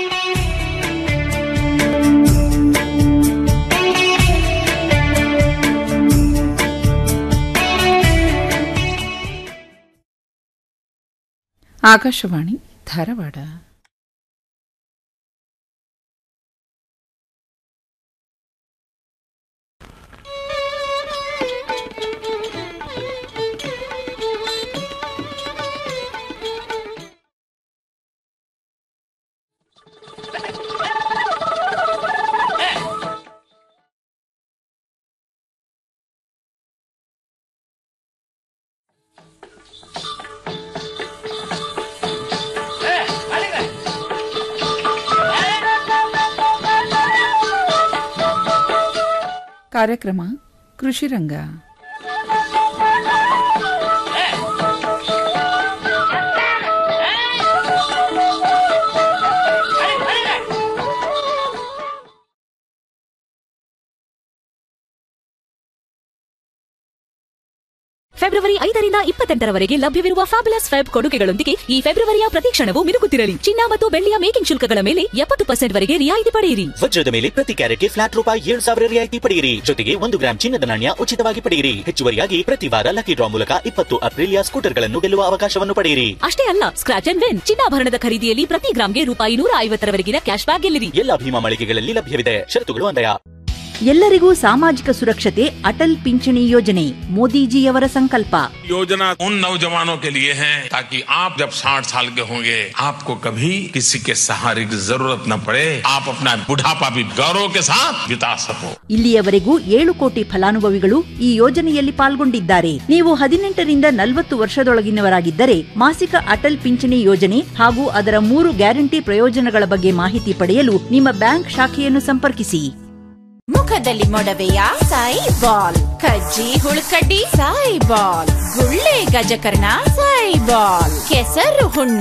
ಆಕಾಶವಾಣಿ ಧಾರವಾಡ ಕಾರ್ಯಕ್ರಮ ಕೃಷಿರಂಗ ಫೆಬ್ರವರಿ ಐದರಿಂದ ಇಪ್ಪತ್ತೆಂಟರವರೆಗೆ ಲಭ್ಯವಿರುವ ಫ್ಯಾಬುಲಸ್ ಫೆಬ್ ಕೊಡುಗೆಗಳೊಂದಿಗೆ ಈ ಫೆಬ್ರವರಿಯ ಪ್ರತಿ ಕ್ಷಣವೂ ಮಿನುಗುತ್ತಿರಲಿ ಚಿನ್ನ ಮತ್ತು ಬೆಳ್ಳಿಯ ಮೇಕಿಂಗ್ ಶುಲ್ಕಗಳ ಮೇಲೆ ಎಪ್ಪತ್ತು ಪರ್ಸೆಂಟ್ ವರೆಗೆ ರಿಯಾಯಿತಿ ಪಡೆಯಿರಿ ವಜ್ರದ ಮೇಲೆ ಪ್ರತಿ ಕ್ಯಾರೆಟ್ಗೆ ಫ್ಲಾಟ್ ರೂಪಾಯಿ ಏಳು ಸಾವಿರ ರಿಯಾಯಿತಿ ಪಡೆಯಿರಿ ಜೊತೆಗೆ ಒಂದು ಗ್ರಾಂ ಚಿನ್ನದ ನಾಣ್ಯ ಉಚಿತವಾಗಿ ಪಡೆಯಿರಿ ಹೆಚ್ಚುವರಿಯಾಗಿ ಪ್ರತಿ ವಾರ ಲಕ್ಕಿ ಡ್ರಾ ಮೂಲಕ ಇಪ್ಪತ್ತು ಅಪ್ರಿಲಿಯ ಸ್ಕೂಟರ್ಗಳನ್ನು ಗೆಲ್ಲುವ ಅವಕಾಶವನ್ನು ಪಡೆಯಿರಿ ಅಷ್ಟೇ ಅಲ್ಲ ಸ್ಕ್ರಾಚ್ ಅಂಡ್ ವಿನ್ ಚಿನ್ನಾಭರಣದ ಖರೀದಿಯಲ್ಲಿ ಪ್ರತಿ ಗ್ರಾಂಗೆ ರೂಪಾಯಿ ನೂರ ಐವತ್ತರವರೆಗಿನ ಕ್ಯಾಶ್ ಬ್ಯಾಕ್ ಗೆಲ್ಲಿರಿ ಎಲ್ಲ ಭೀಮಾ ಮಳಿಗೆಗಳಲ್ಲಿ ಲಭ್ಯವಿದೆ ಷರತ್ತುಗಳು ಅನ್ವಯ ಎಲ್ಲರಿಗೂ ಸಾಮಾಜಿಕ ಸುರಕ್ಷತೆ ಅಟಲ್ ಪಿಂಚಣಿ ಯೋಜನೆ ಮೋದಿಜಿಯವರ ಸಂಕಲ್ಪ योजना उन नौजवानों के लिए है ताकि आप जब 60 साल के होंगे आपको कभी किसी के सहारे की जरूरत न पड़े आप अपना बुढ़ापा भी गौरव के साथ बिता सको ಇಲ್ಲಿಯವರೆಗೂ ಏಳು ಕೋಟಿ ಫಲಾನುಭವಿಗಳು ಈ ಯೋಜನೆಯಲ್ಲಿ ಪಾಲ್ಗೊಂಡಿದ್ದಾರೆ ನೀವು ಹದಿನೆಂಟರಿಂದ ನಲವತ್ತು ವರ್ಷದೊಳಗಿನವರಾಗಿದ್ದರೆ ಮಾಸಿಕ ಅಟಲ್ ಪಿಂಚಣಿ ಯೋಜನೆ ಹಾಗೂ ಅದರ ಮೂರು ಗ್ಯಾರಂಟಿ ಪ್ರಯೋಜನಗಳ ಬಗ್ಗೆ ಮಾಹಿತಿ ಪಡೆಯಲು ನಿಮ್ಮ ಬ್ಯಾಂಕ್ ಶಾಖೆಯನ್ನು ಸಂಪರ್ಕಿಸಿ ಮುಖದಲ್ಲಿ ಮೊಡವೆಯ ಸಾಯಿ ಬಾಲ್ ಕಜ್ಜಿ ಹುಳುಕಡ್ಡಿ ಸಾಯಿ ಬಾಲ್ ಗುಳ್ಳೆ ಗಜಕರ್ಣ ಸಾಯಿ ಬಾಲ್ ಕೆಸರು ಹುಣ್ಣ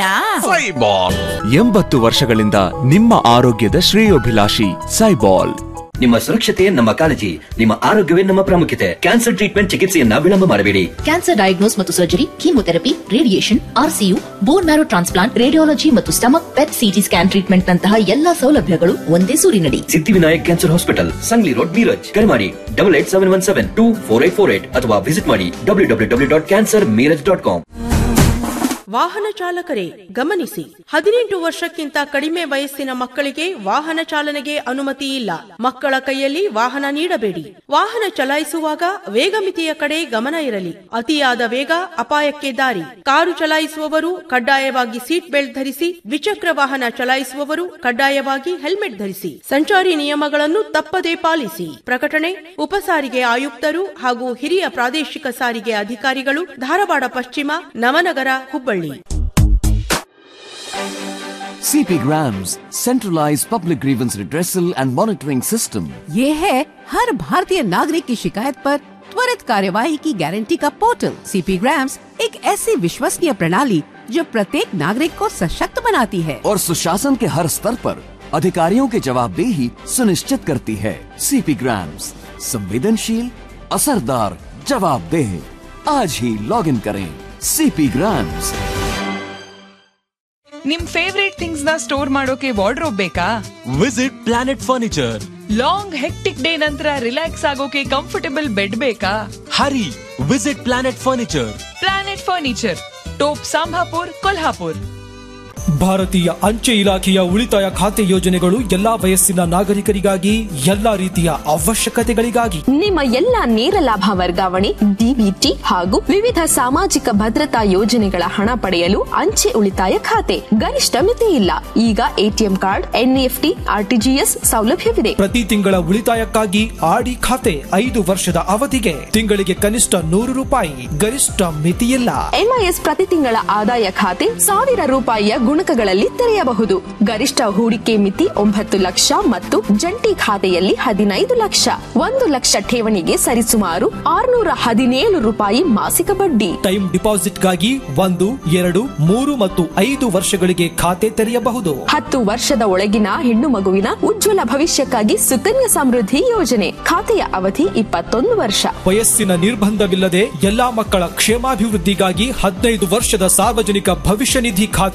ಎಂಬತ್ತು ವರ್ಷಗಳಿಂದ ನಿಮ್ಮ ಆರೋಗ್ಯದ ಶ್ರೇಯೋಭಿಲಾಷಿ ಸೈಬಾಲ್ ನಿಮ್ಮ ಸುರಕ್ಷತೆ ನಮ್ಮ ಕಾಳಜಿ ನಿಮ್ಮ ಆರೋಗ್ಯವೇ ನಮ್ಮ ಪ್ರಾಮುಖ್ಯತೆ ಕ್ಯಾನ್ಸರ್ ಟ್ರೀಟ್ಮೆಂಟ್ ಚಿಕಿತ್ಸೆಯನ್ನ ವಿಳಂಬ ಮಾಡಬೇಡಿ ಕ್ಯಾನ್ಸರ್ ಡಯಾಗ್ನೋಸ್ ಮತ್ತು surgery chemotherapy radiation RCU bone marrow transplant radiology ಮತ್ತು stomach PET CT scan treatment ನಂತಹ ಎಲ್ಲಾ ಸೌಲಭ್ಯಗಳು ಒಂದೇ ಸೂರಿನಡಿ Siddhivinayak cancer hospital Sangli road Miraj ಕರೆ ಮಾಡಿ double eight seven one seven two four eight four eight ಅಥವಾ ವಿಸಿಟ್ ಮಾಡಿ W W W dot cancer Miraj dot com ವಾಹನ ಚಾಲಕರೇ ಗಮನಿಸಿ ಹದಿನೆಂಟು ವರ್ಷಕ್ಕಿಂತ ಕಡಿಮೆ ವಯಸ್ಸಿನ ಮಕ್ಕಳಿಗೆ ವಾಹನ ಚಾಲನೆಗೆ ಅನುಮತಿ ಇಲ್ಲ ಮಕ್ಕಳ ಕೈಯಲ್ಲಿ ವಾಹನ ನೀಡಬೇಡಿ ವಾಹನ ಚಲಾಯಿಸುವಾಗ ವೇಗ ಮಿತಿಯ ಕಡೆ ಗಮನ ಇರಲಿ ಅತಿಯಾದ ವೇಗ ಅಪಾಯಕ್ಕೆ ದಾರಿ ಕಾರು ಚಲಾಯಿಸುವವರು ಕಡ್ಡಾಯವಾಗಿ ಸೀಟ್ ಬೆಲ್ಟ್ ಧರಿಸಿ ದ್ವಿಚಕ್ರ ವಾಹನ ಚಲಾಯಿಸುವವರು ಕಡ್ಡಾಯವಾಗಿ ಹೆಲ್ಮೆಟ್ ಧರಿಸಿ ಸಂಚಾರಿ ನಿಯಮಗಳನ್ನು ತಪ್ಪದೇ ಪಾಲಿಸಿ ಪ್ರಕಟಣೆ ಉಪಸಾರಿಗೆ ಆಯುಕ್ತರು ಹಾಗೂ ಹಿರಿಯ ಪ್ರಾದೇಶಿಕ ಸಾರಿಗೆ ಅಧಿಕಾರಿಗಳು ಧಾರವಾಡ ಪಶ್ಚಿಮ Navanagar Hubballi CP Grams, centralized public grievance redressal and monitoring system. ये है हर भारतीय नागरिक की शिकायत पर त्वरित कार्यवाही की गारंटी का पोर्टल सीपी ग्राम्स एक ऐसी विश्वसनीय प्रणाली जो प्रत्येक नागरिक को सशक्त बनाती है और सुशासन के हर स्तर पर अधिकारियों की जवाबदेही सुनिश्चित करती है सीपी ग्राम्स संवेदनशील असरदार जवाबदेह आज ही लॉग इन करें सीपी ग्राम्स ನಿಮ್ ಫೇವ್ರೇಟ್ ಥಿಂಗ್ಸ್ ನ ಸ್ಟೋರ್ ಮಾಡೋಕೆ ವಾರ್ಡ್ರೋಬ್ ಬೇಕಾ visit planet furniture long hectic day ನಂತರ ರಿಲ್ಯಾಕ್ಸ್ ಆಗೋಕೆ ಕಂಫರ್ಟಬಲ್ ಬೆಡ್ ಬೇಕಾ hurry visit planet furniture planet furniture Top Sambhapur Kolhapur ಭಾರತೀಯ ಅಂಚೆ ಇಲಾಖೆಯ ಉಳಿತಾಯ ಖಾತೆ ಯೋಜನೆಗಳು ಎಲ್ಲಾ ವಯಸ್ಸಿನ ನಾಗರಿಕರಿಗಾಗಿ ಎಲ್ಲಾ ರೀತಿಯ ಅವಶ್ಯಕತೆಗಳಿಗಾಗಿ ನಿಮ್ಮ ಎಲ್ಲ ನೇರ ಲಾಭ ವರ್ಗಾವಣೆ ಡಿಬಿಟಿ ಹಾಗೂ ವಿವಿಧ ಸಾಮಾಜಿಕ ಭದ್ರತಾ ಯೋಜನೆಗಳ ಹಣ ಪಡೆಯಲು ಅಂಚೆ ಉಳಿತಾಯ ಖಾತೆ ಗರಿಷ್ಠ ಮಿತಿ ಇಲ್ಲ ಈಗ ಎಟಿಎಂ ಕಾರ್ಡ್ ಎನ್ಇಎಫ್ಟಿ ಆರ್ಟಿಜಿಎಸ್ ಸೌಲಭ್ಯವಿದೆ ಪ್ರತಿ ತಿಂಗಳ ಉಳಿತಾಯಕ್ಕಾಗಿ ಆಡಿ ಖಾತೆ ಐದು ವರ್ಷದ ಅವಧಿಗೆ ತಿಂಗಳಿಗೆ ಕನಿಷ್ಠ ನೂರು ರೂಪಾಯಿ ಗರಿಷ್ಠ ಮಿತಿಯಿಲ್ಲ ಎಂಐಎಸ್ ಪ್ರತಿ ತಿಂಗಳ ಆದಾಯ ಖಾತೆ ಸಾವಿರ ರೂಪಾಯಿಯ ಗುಣಕಗಳಲ್ಲಿ ತೆರೆಯಬಹುದು ಗರಿಷ್ಠ ಹೂಡಿಕೆ ಮಿತಿ ಒಂಬತ್ತು ಲಕ್ಷ ಮತ್ತು ಜಂಟಿ ಖಾತೆಯಲ್ಲಿ ಹದಿನೈದು ಲಕ್ಷ ಒಂದು ಲಕ್ಷ ಠೇವಣಿಗೆ ಸರಿಸುಮಾರು ಆರುನೂರ ಹದಿನೇಳು ರೂಪಾಯಿ ಮಾಸಿಕ ಬಡ್ಡಿ ಟೈಮ್ ಡಿಪಾಸಿಟ್ಗಾಗಿ ಒಂದು ಎರಡು ಮೂರು ಮತ್ತು ಐದು ವರ್ಷಗಳಿಗೆ ಖಾತೆ ತೆರೆಯಬಹುದು ಹತ್ತು ವರ್ಷದ ಒಳಗಿನ ಹೆಣ್ಣು ಮಗುವಿನ ಉಜ್ವಲ ಭವಿಷ್ಯಕ್ಕಾಗಿ ಸುಕನ್ಯಾ ಸಮೃದ್ಧಿ ಯೋಜನೆ ಖಾತೆಯ ಅವಧಿ ಇಪ್ಪತ್ತೊಂದು ವರ್ಷ ವಯಸ್ಸಿನ ನಿರ್ಬಂಧವಿಲ್ಲದೆ ಎಲ್ಲಾ ಮಕ್ಕಳ ಕ್ಷೇಮಾಭಿವೃದ್ಧಿಗಾಗಿ ಹದಿನೈದು ವರ್ಷದ ಸಾರ್ವಜನಿಕ ಭವಿಷ್ಯ ನಿಧಿ ಖಾತೆ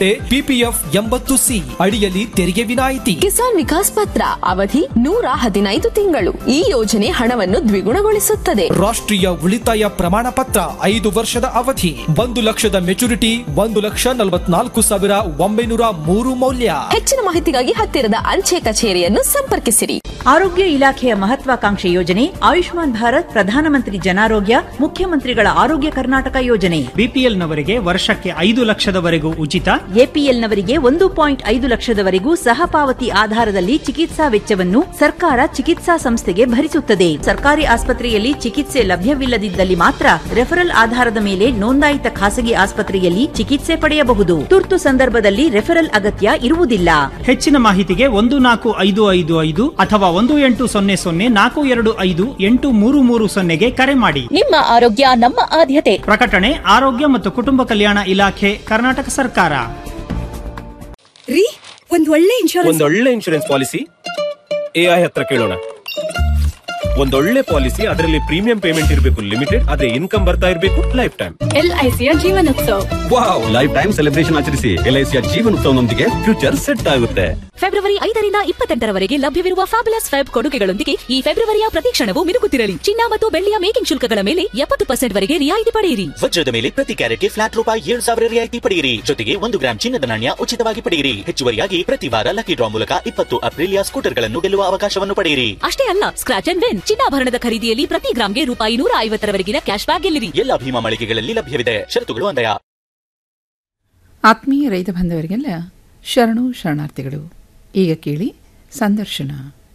ಪಿಪಿಎಫ್ ಎಂಬತ್ತು ಸಿ ಅಡಿಯಲ್ಲಿ ತೆರಿಗೆ ವಿನಾಯಿತಿ ಕಿಸಾನ್ ವಿಕಾಸ್ ಪತ್ರ ಅವಧಿ ನೂರ ಹದಿನೈದು ತಿಂಗಳು ಈ ಯೋಜನೆ ಹಣವನ್ನು ದ್ವಿಗುಣಗೊಳಿಸುತ್ತದೆ ರಾಷ್ಟ್ರೀಯ ಉಳಿತಾಯ ಪ್ರಮಾಣ ಪತ್ರ ಐದು ವರ್ಷದ ಅವಧಿ ಒಂದು ಲಕ್ಷದ ಮೆಚುರಿಟಿ ಒಂದು ಲಕ್ಷ ನಲವತ್ನಾಲ್ಕು ಸಾವಿರ ಒಂಬೈನೂರ ಮೂರು ಮೌಲ್ಯ ಹೆಚ್ಚಿನ ಮಾಹಿತಿಗಾಗಿ ಹತ್ತಿರದ ಅಂಚೆ ಕಚೇರಿಯನ್ನು ಸಂಪರ್ಕಿಸಿರಿ ಆರೋಗ್ಯ ಇಲಾಖೆಯ ಮಹತ್ವಾಕಾಂಕ್ಷೆ ಯೋಜನೆ ಆಯುಷ್ಮಾನ್ ಭಾರತ್ ಪ್ರಧಾನಮಂತ್ರಿ ಜನಾರೋಗ್ಯ ಮುಖ್ಯಮಂತ್ರಿಗಳ ಆರೋಗ್ಯ ಕರ್ನಾಟಕ ಯೋಜನೆ ಬಿಪಿಎಲ್ನವರಿಗೆ ವರ್ಷಕ್ಕೆ ಐದು ಲಕ್ಷದವರೆಗೂ ಉಚಿತ ಎಪಿಎಲ್ನವರಿಗೆ ಒಂದು ಪಾಯಿಂಟ್ ಐದು ಲಕ್ಷದವರೆಗೂ ಸಹಪಾವತಿ ಆಧಾರದಲ್ಲಿ ಚಿಕಿತ್ಸಾ ವೆಚ್ಚವನ್ನು ಸರ್ಕಾರ ಚಿಕಿತ್ಸಾ ಸಂಸ್ಥೆಗೆ ಭರಿಸುತ್ತದೆ ಸರ್ಕಾರಿ ಆಸ್ಪತ್ರೆಯಲ್ಲಿ ಚಿಕಿತ್ಸೆ ಲಭ್ಯವಿಲ್ಲದಿದ್ದಲ್ಲಿ ಮಾತ್ರ ರೆಫರಲ್ ಆಧಾರದ ಮೇಲೆ ನೋಂದಾಯಿತ ಖಾಸಗಿ ಆಸ್ಪತ್ರೆಯಲ್ಲಿ ಚಿಕಿತ್ಸೆ ಪಡೆಯಬಹುದು ತುರ್ತು ಸಂದರ್ಭದಲ್ಲಿ ರೆಫರಲ್ ಅಗತ್ಯ ಇರುವುದಿಲ್ಲ ಹೆಚ್ಚಿನ ಮಾಹಿತಿಗೆ ಒಂದು ನಾಲ್ಕು ಐದು ಐದು ಐದು ಅಥವಾ ಒಂದು ಎಂಟು ಸೊನ್ನೆ ಸೊನ್ನೆ ನಾಲ್ಕು ಎರಡು ಐದು ಎಂಟು ಮೂರು ಮೂರು ಸೊನ್ನೆಗೆ ಕರೆ ಮಾಡಿ ನಿಮ್ಮ ಆರೋಗ್ಯ ನಮ್ಮ ಆದ್ಯತೆ ಪ್ರಕಟಣೆ ಆರೋಗ್ಯ ಮತ್ತು ಕುಟುಂಬ ಕಲ್ಯಾಣ ಇಲಾಖೆ ಕರ್ನಾಟಕ ಸರ್ಕಾರ ರೀ ಒಂದ್ ಒಳ್ಳೆ ಇನ್ಶೂರೆನ್ಸ್ ಒಂದೊಳ್ಳೆ ಇನ್ಶೂರೆನ್ಸ್ ಪಾಲಿಸಿ ಎಐ ಹತ್ರ ಕೇಳೋಣ ಒಂದೊಳ್ಳೆ ಪಾಲಿಸಿ ಅದರಲ್ಲಿ ಪ್ರೀಮಿಯಂ ಪೇಮೆಂಟ್ ಇರಬೇಕು ಲಿಮಿಟೆಡ್ ಆದ್ರೆ ಇನ್ಕಮ್ ಬರ್ತಾ ಇರಬೇಕು ಲೈಫ್ ಟೈಮ್ ಎಲ್ಐಸಿಯ Jeevan Utsav wow life time celebration ಆಚರಿಸಿ ಎಲ್ಐಸಿಯ ಜೀವನೋತ್ಸವನೊಂದಿಗೆ ಫ್ಯೂಚರ್ ಸೆಟ್ ಆಗುತ್ತೆ ಫೆಬ್ರವರಿ ಐದರಿಂದ ಇಪ್ಪತ್ತೆಂಟರವರೆಗೆ ಲಭ್ಯವಿರುವ ಫ್ಯಾಬುಲಸ್ ಫೆಬ್ ಕೊಡುಗೆಗಳೊಂದಿಗೆ ಈ ಫೆಬ್ರವರಿಯ ಪ್ರತಿ ಕ್ಷಣವೂ ಮಿನುಗುತ್ತಿರಲಿ ಚಿನ್ನ ಮತ್ತು ಬೆಳ್ಳಿಯ ಮೇಕಿಂಗ್ ಶುಲ್ಕಗಳ ಮೇಲೆ ಎಪ್ಪತ್ತು ಪರ್ಸೆಂಟ್ ವರೆಗೆ ರಿಯಾಯಿತಿ ಪಡೆಯಿರಿ ವಜ್ರದ ಮೇಲೆ ಪ್ರತಿ ಕ್ಯಾರೆಟ್ಗೆ ಫ್ಲಾಟ್ ರೂಪಾಯಿ ಏಳು ಸಾವಿರ ರಿಯಾಯಿತಿ ಪಡೆಯಿರಿ ಜೊತೆಗೆ ಒಂದು ಗ್ರಾಂ ಚಿನ್ನದ ನಾಣ್ಯ ಉಚಿತವಾಗಿ ಪಡೆಯಿರಿ ಹೆಚ್ಚುವರಿಯಾಗಿ ಪ್ರತಿ ವಾರ ಲಕ್ಕಿ ಡ್ರಾ ಮೂಲಕ ಇಪ್ಪತ್ತು ಅಪ್ರಿಲಿಯಾ ಸ್ಕೂಟರ್ಗಳನ್ನು ಗೆಲ್ಲುವ ಅವಕಾಶವನ್ನು ಪಡೆಯಿರಿ ಅಷ್ಟೇ ಅಲ್ಲ ಸ್ಕ್ರಾಚ್ ಅಂಡ್ ವಿನ್ ಚಿನ್ನಾಭರಣದ ಖರೀದಿಯಲ್ಲಿ ಪ್ರತಿ ಗ್ರಾಮ್ಗೆ ರೂಪಾಯಿ ನೂರ ಐವತ್ತರವರೆಗಿನ ಕ್ಯಾಶ್ ಬ್ಯಾಕ್ ಗೆಲ್ಲಿರಿ ಎಲ್ಲ ಭೀಮಾ ಮಳಿಗೆಗಳಲ್ಲಿ ಲಭ್ಯವಿದೆ ಷರತ್ತುಗಳು ಅನ್ವಯ ಆತ್ಮೀಯ ರೈತ ಬಾಂಧವರಿಗೆಲ್ಲ ಶರಣು ಶರಣಾರ್ಥಿಗಳು ಈಗ ಕೇಳಿ ಸಂದರ್ಶನ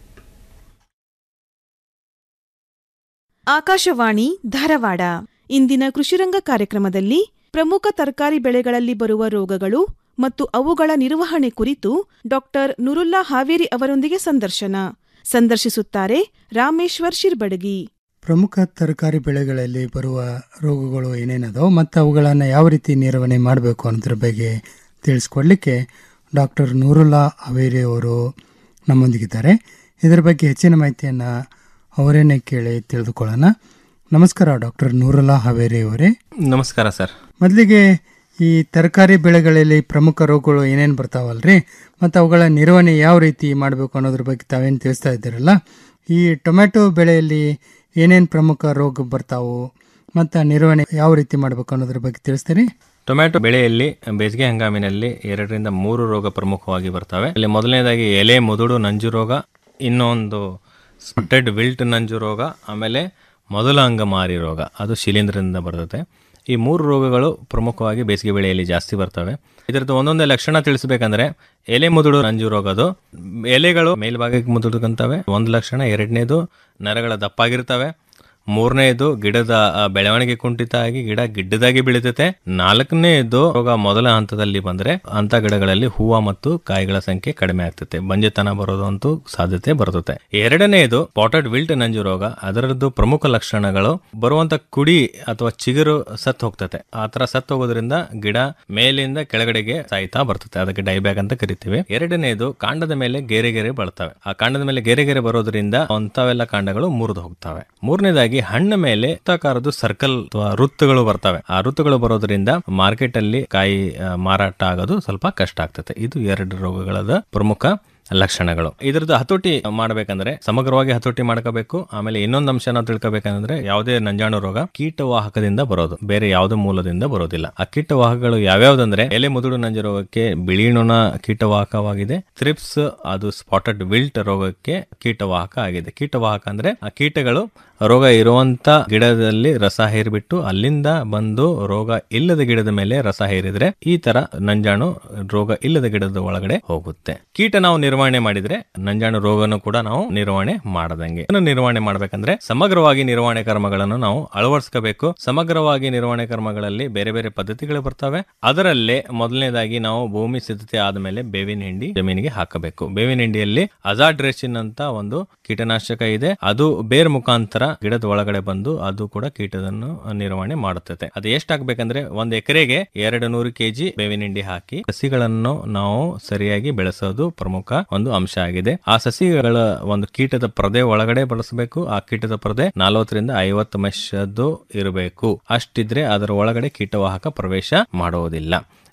ಆಕಾಶವಾಣಿ ಧಾರವಾಡ ಇಂದಿನ ಕೃಷಿರಂಗ ಕಾರ್ಯಕ್ರಮದಲ್ಲಿ ಪ್ರಮುಖ ತರಕಾರಿ ಬೆಳೆಗಳಲ್ಲಿ ಬರುವ ರೋಗಗಳು ಮತ್ತು ಅವುಗಳ ನಿರ್ವಹಣೆ ಕುರಿತು ಡಾಕ್ಟರ್ ನುರುಲ್ಲಾ ಹಾವೇರಿ ಅವರೊಂದಿಗೆ ಸಂದರ್ಶನ ಸಂದರ್ಶಿಸುತ್ತಾರೆ ರಾಮೇಶ್ವರ್ ಶಿರ್ಬಡಗಿ ಪ್ರಮುಖ ತರಕಾರಿ ಬೆಳೆಗಳಲ್ಲಿ ಬರುವ ರೋಗಗಳು ಏನೇನದೋ ಮತ್ತು ಅವುಗಳನ್ನು ಯಾವ ರೀತಿ ನಿರ್ವಹಣೆ ಮಾಡಬೇಕು ಅನ್ನೋದ್ರ ಬಗ್ಗೆ ತಿಳಿಸ್ಕೊಡ್ಲಿಕ್ಕೆ ಡಾಕ್ಟರ್ ನೂರುಲ್ಲಾ ಅವೇರಿ ಅವರು ನಮ್ಮೊಂದಿಗಿದ್ದಾರೆ ಇದರ ಬಗ್ಗೆ ಹೆಚ್ಚಿನ ಮಾಹಿತಿಯನ್ನು ಅವರೇನೆ ಕೇಳಿ ತಿಳಿದುಕೊಳ್ಳೋಣ ನಮಸ್ಕಾರ ಡಾಕ್ಟರ್ ನೂರುಲ್ಲಾ ಹಾವೇರಿ ಅವರೇ ನಮಸ್ಕಾರ ಸರ್ ಮೊದಲಿಗೆ ಈ ತರಕಾರಿ ಬೆಳೆಗಳಲ್ಲಿ ಪ್ರಮುಖ ರೋಗಗಳು ಏನೇನು ಬರ್ತಾವಲ್ರಿ ಮತ್ತು ಅವುಗಳ ನಿರ್ವಹಣೆ ಯಾವ ರೀತಿ ಮಾಡಬೇಕು ಅನ್ನೋದ್ರ ಬಗ್ಗೆ ತಾವೇನು ತಿಳಿಸ್ತಾ ಇದ್ದೀರಲ್ಲ ಈ ಟೊಮೆಟೊ ಬೆಳೆಯಲ್ಲಿ ಏನೇನು ಪ್ರಮುಖ ರೋಗ ಬರ್ತಾವು ಮತ್ತು ನಿರ್ವಹಣೆ ಯಾವ ರೀತಿ ಮಾಡಬೇಕು ಅನ್ನೋದ್ರ ಬಗ್ಗೆ ತಿಳಿಸ್ತೀರಿ ಟೊಮ್ಯಾಟೊ ಬೆಳೆಯಲ್ಲಿ ಬೇಸಿಗೆ ಹಂಗಾಮಿನಲ್ಲಿ ಎರಡರಿಂದ ಮೂರು ರೋಗ ಪ್ರಮುಖವಾಗಿ ಬರ್ತವೆ ಇಲ್ಲಿ ಮೊದಲನೇದಾಗಿ ಎಲೆ ಮುದುಡು ನಂಜು ರೋಗ ಇನ್ನೊಂದು ಸ್ಪೆಟೆಡ್ ವಿಲ್ಟ್ ನಂಜು ರೋಗ ಆಮೇಲೆ ಮೊದಲ ಅಂಗಮಾರಿ ರೋಗ ಅದು ಶಿಲೀಂಧ್ರದಿಂದ ಬರ್ತದೆ ಈ ಮೂರು ರೋಗಗಳು ಪ್ರಮುಖವಾಗಿ ಬೇಸಿಗೆ ಬೆಳೆಯಲ್ಲಿ ಜಾಸ್ತಿ ಬರ್ತವೆ ಇದರದ್ದು ಒಂದೊಂದೇ ಲಕ್ಷಣ ತಿಳಿಸಬೇಕಂದ್ರೆ ಎಲೆ ಮುದುಡು ನಂಜು ರೋಗದು ಎಲೆಗಳು ಮೇಲ್ಭಾಗಕ್ಕೆ ಮುದುಡ್ಕಂತವೆ ಒಂದು ಲಕ್ಷಣ ಎರಡನೇದು ನರಗಳ ದಪ್ಪಾಗಿರ್ತವೆ ಮೂರನೇದು ಗಿಡದ ಆ, ಬೆಳವಣಿಗೆ ಕುಂಠಿತ ಆಗಿ ಗಿಡ ಗಿಡ್ಡದಾಗಿ ಬೆಳೀತೈತೆ ನಾಲ್ಕನೇದು ರೋಗ ಮೊದಲ ಹಂತದಲ್ಲಿ ಬಂದ್ರೆ ಅಂತ ಗಿಡಗಳಲ್ಲಿ ಹೂವ ಮತ್ತು ಕಾಯಿಗಳ ಸಂಖ್ಯೆ ಕಡಿಮೆ ಆಗ್ತದೆ ಬಂಜೆತನ ಬರೋದಂತೂ ಸಾಧ್ಯತೆ ಬರ್ತದೆ ಎರಡನೇದು ಪಾಟೆಡ್ ವಿಲ್ಟ್ ನಂಜು ರೋಗ ಅದರದ್ದು ಪ್ರಮುಖ ಲಕ್ಷಣಗಳು ಬರುವಂತ ಕುಡಿ ಅಥವಾ ಚಿಗುರು ಸತ್ ಹೋಗ್ತತೆ ಆ ತರ ಸತ್ ಹೋಗೋದ್ರಿಂದ ಗಿಡ ಮೇಲಿಂದ ಕೆಳಗಡೆಗೆ ಸಾಯ್ತಾ ಬರ್ತದೆ ಅದಕ್ಕೆ ಡೈಬ್ಯಾಗ್ ಅಂತ ಕರಿತೀವಿ ಎರಡನೇದು ಕಾಂಡದ ಮೇಲೆ ಗೆರೆ ಗೆರೆ ಬರ್ತವೆ ಆ ಕಾಂಡದ ಮೇಲೆ ಗೆರೆ ಗೆರೆ ಬರೋದ್ರಿಂದ ಅಂತವೆಲ್ಲ ಕಾಂಡಗಳು ಮುರಿದು ಹೋಗ್ತವೆ ಮೂರನೇದಾಗಿ ಹಣ್ಣ ಮೇಲೆ ವೃತ್ತಾಕಾರದ್ದು ಸರ್ಕಲ್ ಅಥವಾ ವೃತ್ತಗಳು ಬರ್ತವೆ ಆ ವೃತ್ತಗಳು ಬರೋದ್ರಿಂದ ಮಾರ್ಕೆಟ್ ಅಲ್ಲಿ ಕಾಯಿ ಆ, ಮಾರಾಟ ಆಗೋದು ಸ್ವಲ್ಪ ಕಷ್ಟ ಆಗ್ತದೆ ಇದು ಎರಡು ರೋಗಗಳದ ಪ್ರಮುಖ ಲಕ್ಷಣಗಳು ಇದ್ರದ್ದು ಹತೋಟಿ ಮಾಡಬೇಕಂದ್ರೆ ಸಮಗ್ರವಾಗಿ ಹತೋಟಿ ಮಾಡ್ಕೋಬೇಕು ಆಮೇಲೆ ಇನ್ನೊಂದು ಅಂಶ ನಾವು ತಿಳ್ಕೊಬೇಕಂದ್ರೆ ಯಾವುದೇ ನಂಜಾಣು ರೋಗ ಕೀಟವಾಹಕದಿಂದ ಬರೋದು ಬೇರೆ ಯಾವುದೇ ಮೂಲದಿಂದ ಬರೋದಿಲ್ಲ ಆ ಕೀಟವಾಹಕಗಳು ಯಾವ್ಯಾವ್ದಂದ್ರೆ ಎಲೆ ಮುದುಡು ನಂಜು ರೋಗಕ್ಕೆ ಬಿಳಿ ನೊಣ ಕೀಟವಾಹಕವಾಗಿದೆ ಥ್ರಿಪ್ಸ್ ಅದು ಸ್ಪಾಟೆಡ್ ವಿಲ್ಟ್ ರೋಗಕ್ಕೆ ಕೀಟವಾಹಕ ಆಗಿದೆ ಕೀಟವಾಹಕ ಅಂದ್ರೆ ಆ ಕೀಟಗಳು ರೋಗ ಇರುವಂತ ಗಿಡದಲ್ಲಿ ರಸ ಹೇರಿಬಿಟ್ಟು ಅಲ್ಲಿಂದ ಬಂದು ರೋಗ ಇಲ್ಲದ ಗಿಡದ ಮೇಲೆ ರಸ ಹೇರಿದ್ರೆ ಈ ತರ ನಂಜಾಣು ರೋಗ ಇಲ್ಲದ ಗಿಡದ ಒಳಗಡೆ ಹೋಗುತ್ತೆ ಕೀಟ ನಾವು ನಿರ್ವಹಣೆ ಮಾಡಿದ್ರೆ ನಂಜಾಣು ರೋಗನು ಕೂಡ ನಾವು ನಿರ್ವಹಣೆ ಮಾಡದಂಗೆ ಇದನ್ನು ನಿರ್ವಹಣೆ ಮಾಡ್ಬೇಕಂದ್ರೆ ಸಮಗ್ರವಾಗಿ ನಿರ್ವಹಣೆ ಕ್ರಮಗಳನ್ನು ನಾವು ಅಳವಡಿಸ್ಕೋಬೇಕು ಸಮಗ್ರವಾಗಿ ನಿರ್ವಹಣೆ ಕ್ರಮಗಳಲ್ಲಿ ಬೇರೆ ಬೇರೆ ಪದ್ಧತಿಗಳು ಬರ್ತವೆ ಅದರಲ್ಲೇ ಮೊದಲನೇದಾಗಿ ನಾವು ಭೂಮಿ ಸಿದ್ಧತೆ ಆದ್ಮೇಲೆ ಬೇವಿನ ಹಿಂಡಿ ಜಮೀನಿಗೆ ಹಾಕಬೇಕು ಬೇವಿನ ಹಿಂಡಿಯಲ್ಲಿ ಅಜಾಡ್ರೆಸಿನ್ ಅಂತ ಒಂದು ಕೀಟನಾಶಕ ಇದೆ ಅದು ಬೇರ್ ಮುಖಾಂತರ ಗಿಡದ ಒಳಗಡೆ ಬಂದು ಅದು ಕೂಡ ಕೀಟದನ್ನು ನಿರ್ವಹಣೆ ಮಾಡುತ್ತದೆ ಅದು ಎಷ್ಟು ಹಾಕ್ಬೇಕಂದ್ರೆ ಒಂದ್ ಎಕರೆಗೆ ಎರಡು ನೂರು ಕೆಜಿ ಬೇವಿನ ಹಿಂಡಿ ಹಾಕಿ ಸಸಿಗಳನ್ನು ನಾವು ಸರಿಯಾಗಿ ಬೆಳೆಸೋದು ಪ್ರಮುಖ ಒಂದು ಅಂಶ ಆಗಿದೆ ಆ ಸಸಿಗಳ ಒಂದು ಕೀಟದ ಪರದೆ ಒಳಗಡೆ ಬಳಸಬೇಕು ಆ ಕೀಟದ ಪರದೆ ನಲವತ್ತರಿಂದ ಐವತ್ತು ಮೆಷದ್ದು ಇರಬೇಕು ಅಷ್ಟಿದ್ರೆ ಅದರ ಒಳಗಡೆ ಕೀಟವಾಹಕ ಪ್ರವೇಶ ಮಾಡುವುದಿಲ್ಲ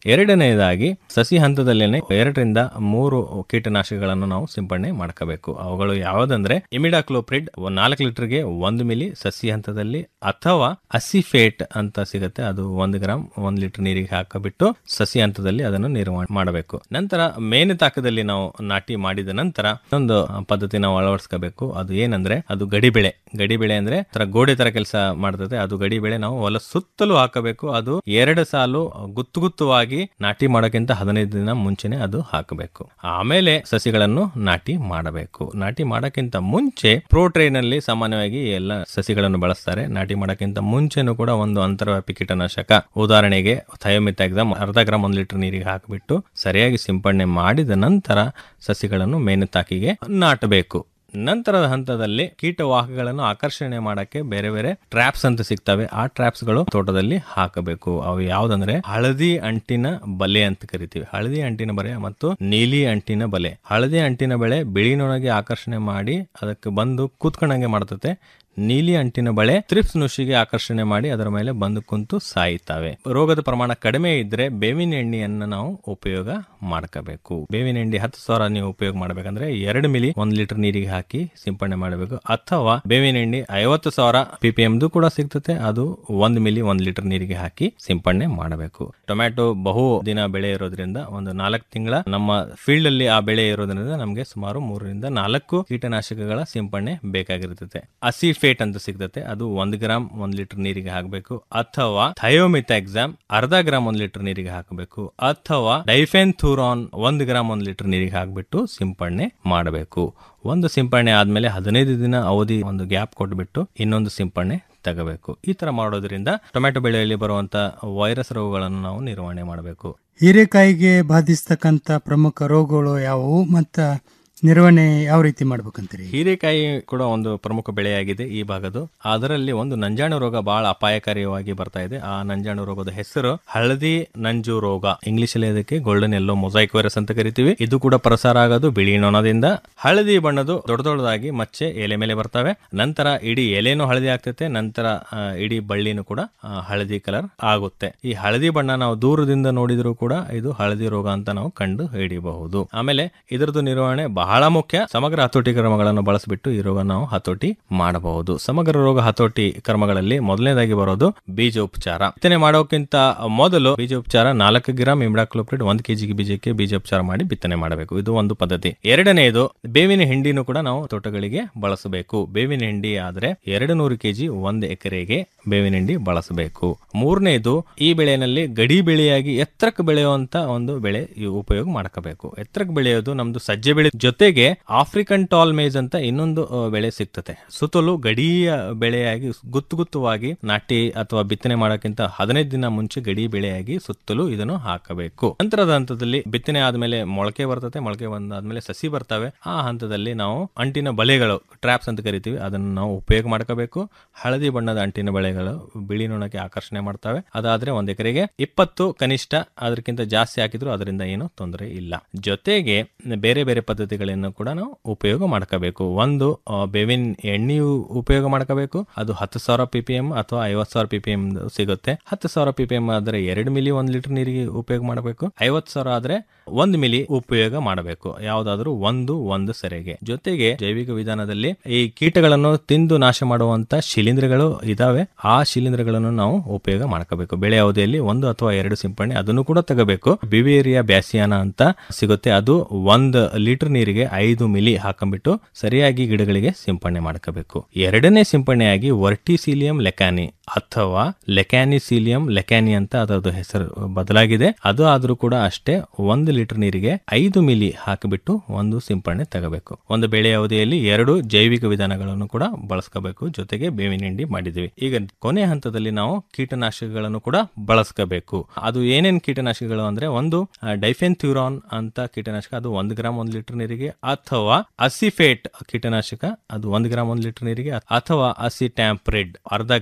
ಎರಡನೆಯದಾಗಿ ಸಸಿ ಹಂತದಲ್ಲೇನೆ ಎರಡರಿಂದ ಮೂರು ಕೀಟನಾಶಕಗಳನ್ನು ನಾವು ಸಿಂಪಡಣೆ ಮಾಡ್ಕೋಬೇಕು ಅವುಗಳು ಯಾವುದಂದ್ರೆ ಇಮಿಡಾಕ್ಲೋಪ್ರಿಡ್ ನಾಲ್ಕು ಲೀಟರ್ಗೆ ಒಂದು ಮಿಲಿ ಸಸಿ ಹಂತದಲ್ಲಿ ಅಥವಾ ಅಸಿಫೇಟ್ ಅಂತ ಸಿಗುತ್ತೆ ಅದು ಒಂದು ಗ್ರಾಮ್ ಒಂದ್ ಲೀಟರ್ ನೀರಿಗೆ ಹಾಕಬಿಟ್ಟು ಸಸಿ ಹಂತದಲ್ಲಿ ಅದನ್ನು ನಿರ್ವಹಣೆ ಮಾಡಬೇಕು ನಂತರ ಮೇನೆ ತಾಕದಲ್ಲಿ ನಾವು ನಾಟಿ ಮಾಡಿದ ನಂತರ ಒಂದು ಪದ್ಧತಿ ನಾವು ಅಳವಡಿಸ್ಕೋಬೇಕು ಅದು ಏನಂದ್ರೆ ಅದು ಗಡಿ ಬೆಳೆ ಗಡಿ ಬೆಳೆ ಅಂದ್ರೆ ತರ ಗೋಡೆ ತರ ಕೆಲಸ ಮಾಡ್ತದೆ ಅದು ಗಡಿ ಬೆಳೆ ನಾವು ಹೊಲ ಸುತ್ತಲೂ ಹಾಕಬೇಕು ಅದು ಎರಡು ಸಾಲು ಗುತ್ತು ಗುತ್ತುವಾಗಿ ನಾಟಿ ಮಾಡೋಕ್ಕಿಂತ ಹದಿನೈದು ದಿನ ಮುಂಚೆನೆ ಅದು ಹಾಕಬೇಕು ಆಮೇಲೆ ಸಸಿಗಳನ್ನು ನಾಟಿ ಮಾಡಬೇಕು ನಾಟಿ ಮಾಡೋಕ್ಕಿಂತ ಮುಂಚೆ ಪ್ರೋ ಟ್ರೈನ್ ಅಲ್ಲಿ ಸಾಮಾನ್ಯವಾಗಿ ಎಲ್ಲ ಸಸಿಗಳನ್ನು ಬಳಸ್ತಾರೆ ನಾಟಿ ಮಾಡೋಕ್ಕಿಂತ ಮುಂಚೆನೂ ಕೂಡ ಒಂದು ಅಂತರ್ವ್ಯಾಪಿ ಕೀಟನಾಶಕ ಉದಾಹರಣೆಗೆ ಥಯೋಮಿತಾಕ್ಸಮ್ ಅರ್ಧ ಗ್ರಾಮ್ ಒಂದು ಲೀಟರ್ ನೀರಿಗೆ ಹಾಕಿಬಿಟ್ಟು ಸರಿಯಾಗಿ ಸಿಂಪಡಣೆ ಮಾಡಿದ ನಂತರ ಸಸಿಗಳನ್ನು ಮೇನುತಾಕಿಗೆ ನಾಟಬೇಕು ನಂತರದ ಹಂತದಲ್ಲಿ ಕೀಟವಾಹಕಗಳನ್ನು ಆಕರ್ಷಣೆ ಮಾಡಕ್ಕೆ ಬೇರೆ ಬೇರೆ ಟ್ರಾಪ್ಸ್ ಅಂತ ಸಿಗ್ತವೆ ಆ ಟ್ರಾಪ್ಸ್ ಗಳು ತೋಟದಲ್ಲಿ ಹಾಕಬೇಕು ಅವು ಯಾವ್ದಂದ್ರೆ ಹಳದಿ ಅಂಟಿನ ಬಲೆ ಅಂತ ಕರಿತೀವಿ ಹಳದಿ ಅಂಟಿನ ಬಲೆ ಮತ್ತು ನೀಲಿ ಅಂಟಿನ ಬಲೆ ಹಳದಿ ಅಂಟಿನ ಬೆಳೆ ಬಿಳಿ ನೊಣಗೆ ಆಕರ್ಷಣೆ ಮಾಡಿ ಅದಕ್ಕೆ ಬಂದು ಕೂತ್ಕೊಂಡಂಗೆ ಮಾಡ್ತತೆ ನೀಲಿ ಅಂಟಿನ ಬಳೆ ತ್ರಿಪ್ಸ್ ನುಷಿಗೆ ಆಕರ್ಷಣೆ ಮಾಡಿ ಅದರ ಮೇಲೆ ಬಂದು ಕುಂತು ಸಾಯುತ್ತವೆ ರೋಗದ ಪ್ರಮಾಣ ಕಡಿಮೆ ಇದ್ರೆ ಬೇವಿನ ಎಣ್ಣೆಯನ್ನು ನಾವು ಉಪಯೋಗ ಮಾಡ್ಕೋಬೇಕು ಬೇವಿನ ಎಣ್ಣೆ ಹತ್ತು ಸಾವಿರ ನೀವು ಉಪಯೋಗ ಮಾಡ್ಬೇಕಂದ್ರೆ ಎರಡು ಮಿಲಿ ಒಂದ್ ಲೀಟರ್ ನೀರಿಗೆ ಹಾಕಿ ಸಿಂಪಡಣೆ ಮಾಡಬೇಕು ಅಥವಾ ಬೇವಿನ ಎಣ್ಣೆ ಐವತ್ತು ಸಾವಿರ ಪಿ ಪಿ ಎಮ್ದು ಕೂಡ ಸಿಗ್ತದೆ ಅದು ಒಂದ್ ಮಿಲಿ ಒಂದ್ ಲೀಟರ್ ನೀರಿಗೆ ಹಾಕಿ ಸಿಂಪಡಣೆ ಮಾಡಬೇಕು ಟೊಮ್ಯಾಟೊ ಬಹು ದಿನ ಬೆಳೆ ಇರೋದ್ರಿಂದ ಒಂದು ನಾಲ್ಕು ತಿಂಗಳ ನಮ್ಮ ಫೀಲ್ಡ್ ಅಲ್ಲಿ ಆ ಬೆಳೆ ಇರೋದ್ರಿಂದ ನಮಗೆ ಸುಮಾರು ಮೂರರಿಂದ ನಾಲ್ಕು ಕೀಟನಾಶಕಗಳ ಸಿಂಪಡಣೆ ಬೇಕಾಗಿರ್ತದೆ ಅಸಿಫೇಟ್ ಅಂತ ಸಿಗ್ತತೆ ಅದು ಒಂದ್ ಗ್ರಾಮ್ ಒಂದ್ ಲೀಟರ್ ನೀರಿಗೆ ಹಾಕಬೇಕು ಅಥವಾ ಥಯೋಮಿಥಾಕ್ಸಾಮ್ ಅರ್ಧ ಗ್ರಾಮ್ ಒಂದ್ ಲೀಟರ್ ನೀರಿಗೆ ಹಾಕಬೇಕು ಅಥವಾ ಡೈಫೆನ್ ಥೂರಾನ್ ಒಂದ್ ಗ್ರಾಮ್ ಒಂದ್ ಲೀಟರ್ ನೀರಿಗೆ ಹಾಕ್ಬಿಟ್ಟು ಸಿಂಪಡಣೆ ಮಾಡಬೇಕು ಒಂದು ಸಿಂಪಡಣೆ ಆದ್ಮೇಲೆ ಹದಿನೈದು ದಿನ ಅವಧಿ ಒಂದು ಗ್ಯಾಪ್ ಕೊಟ್ಬಿಟ್ಟು ಇನ್ನೊಂದು ಸಿಂಪಡಣೆ ತಗೋಬೇಕು ಈ ತರ ಮಾಡೋದ್ರಿಂದ ಟೊಮ್ಯಾಟೊ ಬೆಳೆಯಲ್ಲಿ ಬರುವಂತ ವೈರಸ್ ರೋಗಗಳನ್ನು ನಾವು ನಿರ್ವಹಣೆ ಮಾಡಬೇಕು ಹೀರೆಕಾಯಿಗೆ ಬಾಧಿಸ್ತಕ್ಕಂಥ ಪ್ರಮುಖ ರೋಗಗಳು ಯಾವುವು ಮತ್ತು ನಿರ್ವಹಣೆ ಯಾವ ರೀತಿ ಮಾಡ್ಬೇಕಂತೀರಿ ಹೀರೆಕಾಯಿ ಕೂಡ ಒಂದು ಪ್ರಮುಖ ಬೆಳೆಯಾಗಿದೆ ಈ ಭಾಗದ್ದು ಅದರಲ್ಲಿ ಒಂದು ನಂಜಾಣು ರೋಗ ಬಹಳ ಅಪಾಯಕಾರಿಯಾಗಿ ಬರ್ತಾ ಇದೆ ಆ ನಂಜಾಣು ರೋಗದ ಹೆಸರು ಹಳದಿ ನಂಜು ರೋಗ ಇಂಗ್ಲಿಷ್ ಅಲ್ಲಿ ಅದಕ್ಕೆ ಗೋಲ್ಡನ್ ಎಲ್ಲೋ ಮೊಸೈಕ್ ವೈರಸ್ ಅಂತ ಕರಿತೀವಿ ಇದು ಕೂಡ ಪ್ರಸಾರ ಆಗೋದು ಬಿಳಿ ನೊಣದಿಂದ ಹಳದಿ ಬಣ್ಣದು ದೊಡ್ಡ ದೊಡ್ಡದಾಗಿ ಮಚ್ಚೆ ಎಲೆ ಮೇಲೆ ಬರ್ತವೆ ನಂತರ ಇಡೀ ಎಲೆನೂ ಹಳದಿ ಆಗ್ತೈತೆ ನಂತರ ಆ, ಇಡೀ ಬಳ್ಳಿನೂ ಕೂಡ ಆ, ಹಳದಿ ಕಲರ್ ಆಗುತ್ತೆ ಈ ಹಳದಿ ಬಣ್ಣ ನಾವು ದೂರದಿಂದ ನೋಡಿದ್ರು ಕೂಡ ಇದು ಹಳದಿ ರೋಗ ಅಂತ ನಾವು ಕಂಡು ಹಿಡಿಯಬಹುದು ಆಮೇಲೆ ಇದರದ್ದು ನಿರ್ವಹಣೆ ಬಹಳ ಮುಖ್ಯ ಸಮಗ್ರ ಹತೋಟಿ ಕ್ರಮಗಳನ್ನು ಬಳಸಿಬಿಟ್ಟು ಈ ರೋಗ ನಾವು ಹತೋಟಿ ಮಾಡಬಹುದು ಸಮಗ್ರ ರೋಗ ಹತೋಟಿ ಕ್ರಮಗಳಲ್ಲಿ ಮೊದಲನೇದಾಗಿ ಬರೋದು ಬೀಜೋಪಚಾರ ಬಿತ್ತನೆ ಮಾಡೋಕ್ಕಿಂತ ಮೊದಲು ಬೀಜೋಪಚಾರ ನಾಲ್ಕು ಗ್ರಾಮ್ ಇಮ್ಡಾಕ್ಲೋಪ್ರಿಡ್ ಒಂದು ಕೆಜಿ ಬೀಜಕ್ಕೆ ಬೀಜೋಪಚಾರ ಮಾಡಿ ಬಿತ್ತನೆ ಮಾಡಬೇಕು ಇದು ಒಂದು ಪದ್ಧತಿ ಎರಡನೆಯದು ಬೇವಿನ ಹಿಂಡಿನೂ ಕೂಡ ನಾವು ತೋಟಗಳಿಗೆ ಬಳಸಬೇಕು ಬೇವಿನ ಹಿಂಡಿ ಆದ್ರೆ ಎರಡು ನೂರು ಕೆಜಿ ಒಂದು ಎಕರೆಗೆ ಬೇವಿನ ಹಿಂಡಿ ಬಳಸಬೇಕು ಮೂರನೇದು ಈ ಬೆಳೆಯಲ್ಲಿ ಗಡಿ ಬೆಳೆಯಾಗಿ ಎತ್ತರಕ್ಕೆ ಬೆಳೆಯುವಂತ ಒಂದು ಬೆಳೆ ಈ ಉಪಯೋಗ ಮಾಡ್ಕೋಬೇಕು ಎತ್ತರಕ್ಕೆ ಬೆಳೆಯೋದು ನಮ್ದು ಸಜ್ಜೆ ಬೆಳೆ ಜೊತೆಗೆ ಆಫ್ರಿಕನ್ ಟಾಲ್ ಮೇಜ್ ಅಂತ ಇನ್ನೊಂದು ಆ, ಬೆಳೆ ಸಿಗ್ತದೆ ಸುತ್ತಲೂ ಗಡಿಯ ಬೆಳೆಯಾಗಿ ಗುತ್ತು ಗುತ್ತುವಾಗಿ ನಾಟಿ ಅಥವಾ ಬಿತ್ತನೆ ಮಾಡೋಕ್ಕಿಂತ ಹದಿನೈದು ದಿನ ಮುಂಚೆ ಗಡಿ ಬೆಳೆಯಾಗಿ ಸುತ್ತಲೂ ಇದನ್ನು ಹಾಕಬೇಕು ನಂತರದ ಹಂತದಲ್ಲಿ ಬಿತ್ತನೆ ಆದ್ಮೇಲೆ ಮೊಳಕೆ ಬರ್ತದೆ ಮೊಳಕೆ ಬಂದಾದ್ಮೇಲೆ ಸಸಿ ಬರ್ತವೆ ಆ ಹಂತದಲ್ಲಿ ನಾವು ಅಂಟಿನ ಬಲೆಗಳು ಟ್ರಾಪ್ಸ್ ಅಂತ ಕರಿತೀವಿ ಅದನ್ನು ನಾವು ಉಪಯೋಗ ಮಾಡ್ಕೋಬೇಕು ಹಳದಿ ಬಣ್ಣದ ಅಂಟಿನ ಬಳೆಗಳು ಬಿಳಿ ನೊಣಕ್ಕೆ ಆಕರ್ಷಣೆ ಮಾಡ್ತವೆ ಅದಾದ್ರೆ ಒಂದ್ ಎಕರೆಗೆ ಇಪ್ಪತ್ತು ಕನಿಷ್ಠ ಅದಕ್ಕಿಂತ ಜಾಸ್ತಿ ಹಾಕಿದ್ರು ಅದರಿಂದ ಏನು ತೊಂದರೆ ಇಲ್ಲ ಜೊತೆಗೆ ಬೇರೆ ಬೇರೆ ಪದ್ಧತಿಗಳನ್ನು ಕೂಡ ನಾವು ಉಪಯೋಗ ಮಾಡ್ಕೋಬೇಕು ಒಂದು ಆ, ಬೇವಿನ ಎಣ್ಣೆಯು ಉಪಯೋಗ ಮಾಡ್ಕೋಬೇಕು ಅದು ಹತ್ತು ಸಾವಿರ ಪಿ ಪಿ ಎಂ ಅಥವಾ ಐವತ್ತು ಸಾವಿರ ಪಿ ಪಿ ಎಂ ಸಿಗುತ್ತೆ ಹತ್ತು ಸಾವಿರ ಪಿ ಪಿ ಎಂ ಆದ್ರೆ ಎರಡು ಮಿಲಿ ಒಂದ್ ಲೀಟರ್ ನೀರಿಗೆ ಉಪಯೋಗ ಮಾಡಬೇಕು ಐವತ್ತು ಸಾವಿರ ಆದ್ರೆ ಒಂದು ಮಿಲಿ ಉಪಯೋಗ ಮಾಡಬೇಕು ಯಾವ್ದಾದ್ರು ಒಂದು ಒಂದು ಸೆರೆಗೆ ಜೊತೆಗೆ ಜೈವಿಕ ವಿಧಾನದಲ್ಲಿ ಈ ಕೀಟಗಳನ್ನು ತಿಂದು ನಾಶ ಮಾಡುವಂತ ಶಿಲೀಂಧ್ರಗಳು ಇದಾವೆ ಆ ಶಿಲೀಂಧ್ರಗಳನ್ನು ನಾವು ಉಪಯೋಗ ಮಾಡ್ಕೋಬೇಕು ಬೆಳೆ ಅವಧಿಯಲ್ಲಿ ಒಂದು ಅಥವಾ ಎರಡು ಸಿಂಪಡಣೆ ಅದನ್ನು ಕೂಡ ತಗೋಬೇಕು ಬಿವೇರಿಯಾ ಬ್ಯಾಸಿಯಾನ ಅಂತ ಸಿಗುತ್ತೆ ಅದು ಒಂದ್ ಲೀಟರ್ ನೀರಿಗೆ ಐದು ಮಿಲಿ ಹಾಕೊಂಡ್ಬಿಟ್ಟು ಸರಿಯಾಗಿ ಗಿಡಗಳಿಗೆ ಸಿಂಪಡಣೆ ಮಾಡ್ಕೋಬೇಕು ಎರಡನೇ ಸಿಂಪಡಣೆಯಾಗಿ ವರ್ಟಿಸೀಲಿಯಂ ಲೆಕಾನಿ ಅಥವಾ ಲೆಕ್ಯಾನಿಸೀಲಿಯಂ ಲೆಕ್ಯಾನಿ ಅಂತ ಅದರದ್ದು ಹೆಸರು ಬದಲಾಗಿದೆ ಅದು ಆದ್ರೂ ಕೂಡ ಅಷ್ಟೇ ಒಂದು ಲೀಟರ್ ನೀರಿಗೆ ಐದು ಮಿಲಿ ಹಾಕಿಬಿಟ್ಟು ಒಂದು ಸಿಂಪಡಣೆ ತಗೋಬೇಕು ಒಂದು ಬೆಳೆ ಅವಧಿಯಲ್ಲಿ ಎರಡು ಜೈವಿಕ ವಿಧಾನಗಳನ್ನು ಕೂಡ ಬಳಸ್ಕೋಬೇಕು ಜೊತೆಗೆ ಬೇವಿನ ಹಿಂಡಿ ಮಾಡಿದ್ವಿ ಈಗ ಕೊನೆ ಹಂತದಲ್ಲಿ ನಾವು ಕೀಟನಾಶಕಗಳನ್ನು ಕೂಡ ಬಳಸ್ಕೋಬೇಕು ಅದು ಏನೇನ್ ಕೀಟನಾಶಕಗಳು ಅಂದ್ರೆ ಒಂದು ಡೈಫೆನ್ ಥ್ಯೂರಾನ್ ಅಂತ ಕೀಟನಾಶಕ ಅದು ಒಂದು ಗ್ರಾಮ್ ಒಂದು ಲೀಟರ್ ನೀರಿಗೆ ಅಥವಾ ಅಸಿಫೇಟ್ ಕೀಟನಾಶಕ ಅದು ಒಂದು ಗ್ರಾಮ್ ಒಂದು ಲೀಟರ್ ನೀರಿಗೆ ಅಥವಾ ಅಸಿಟ್ಯಾಂಪ್ರಿಡ್ ಅರ್ಧ ಗ್ರಾಮ್ ಒಂದು ಲೀಟರ್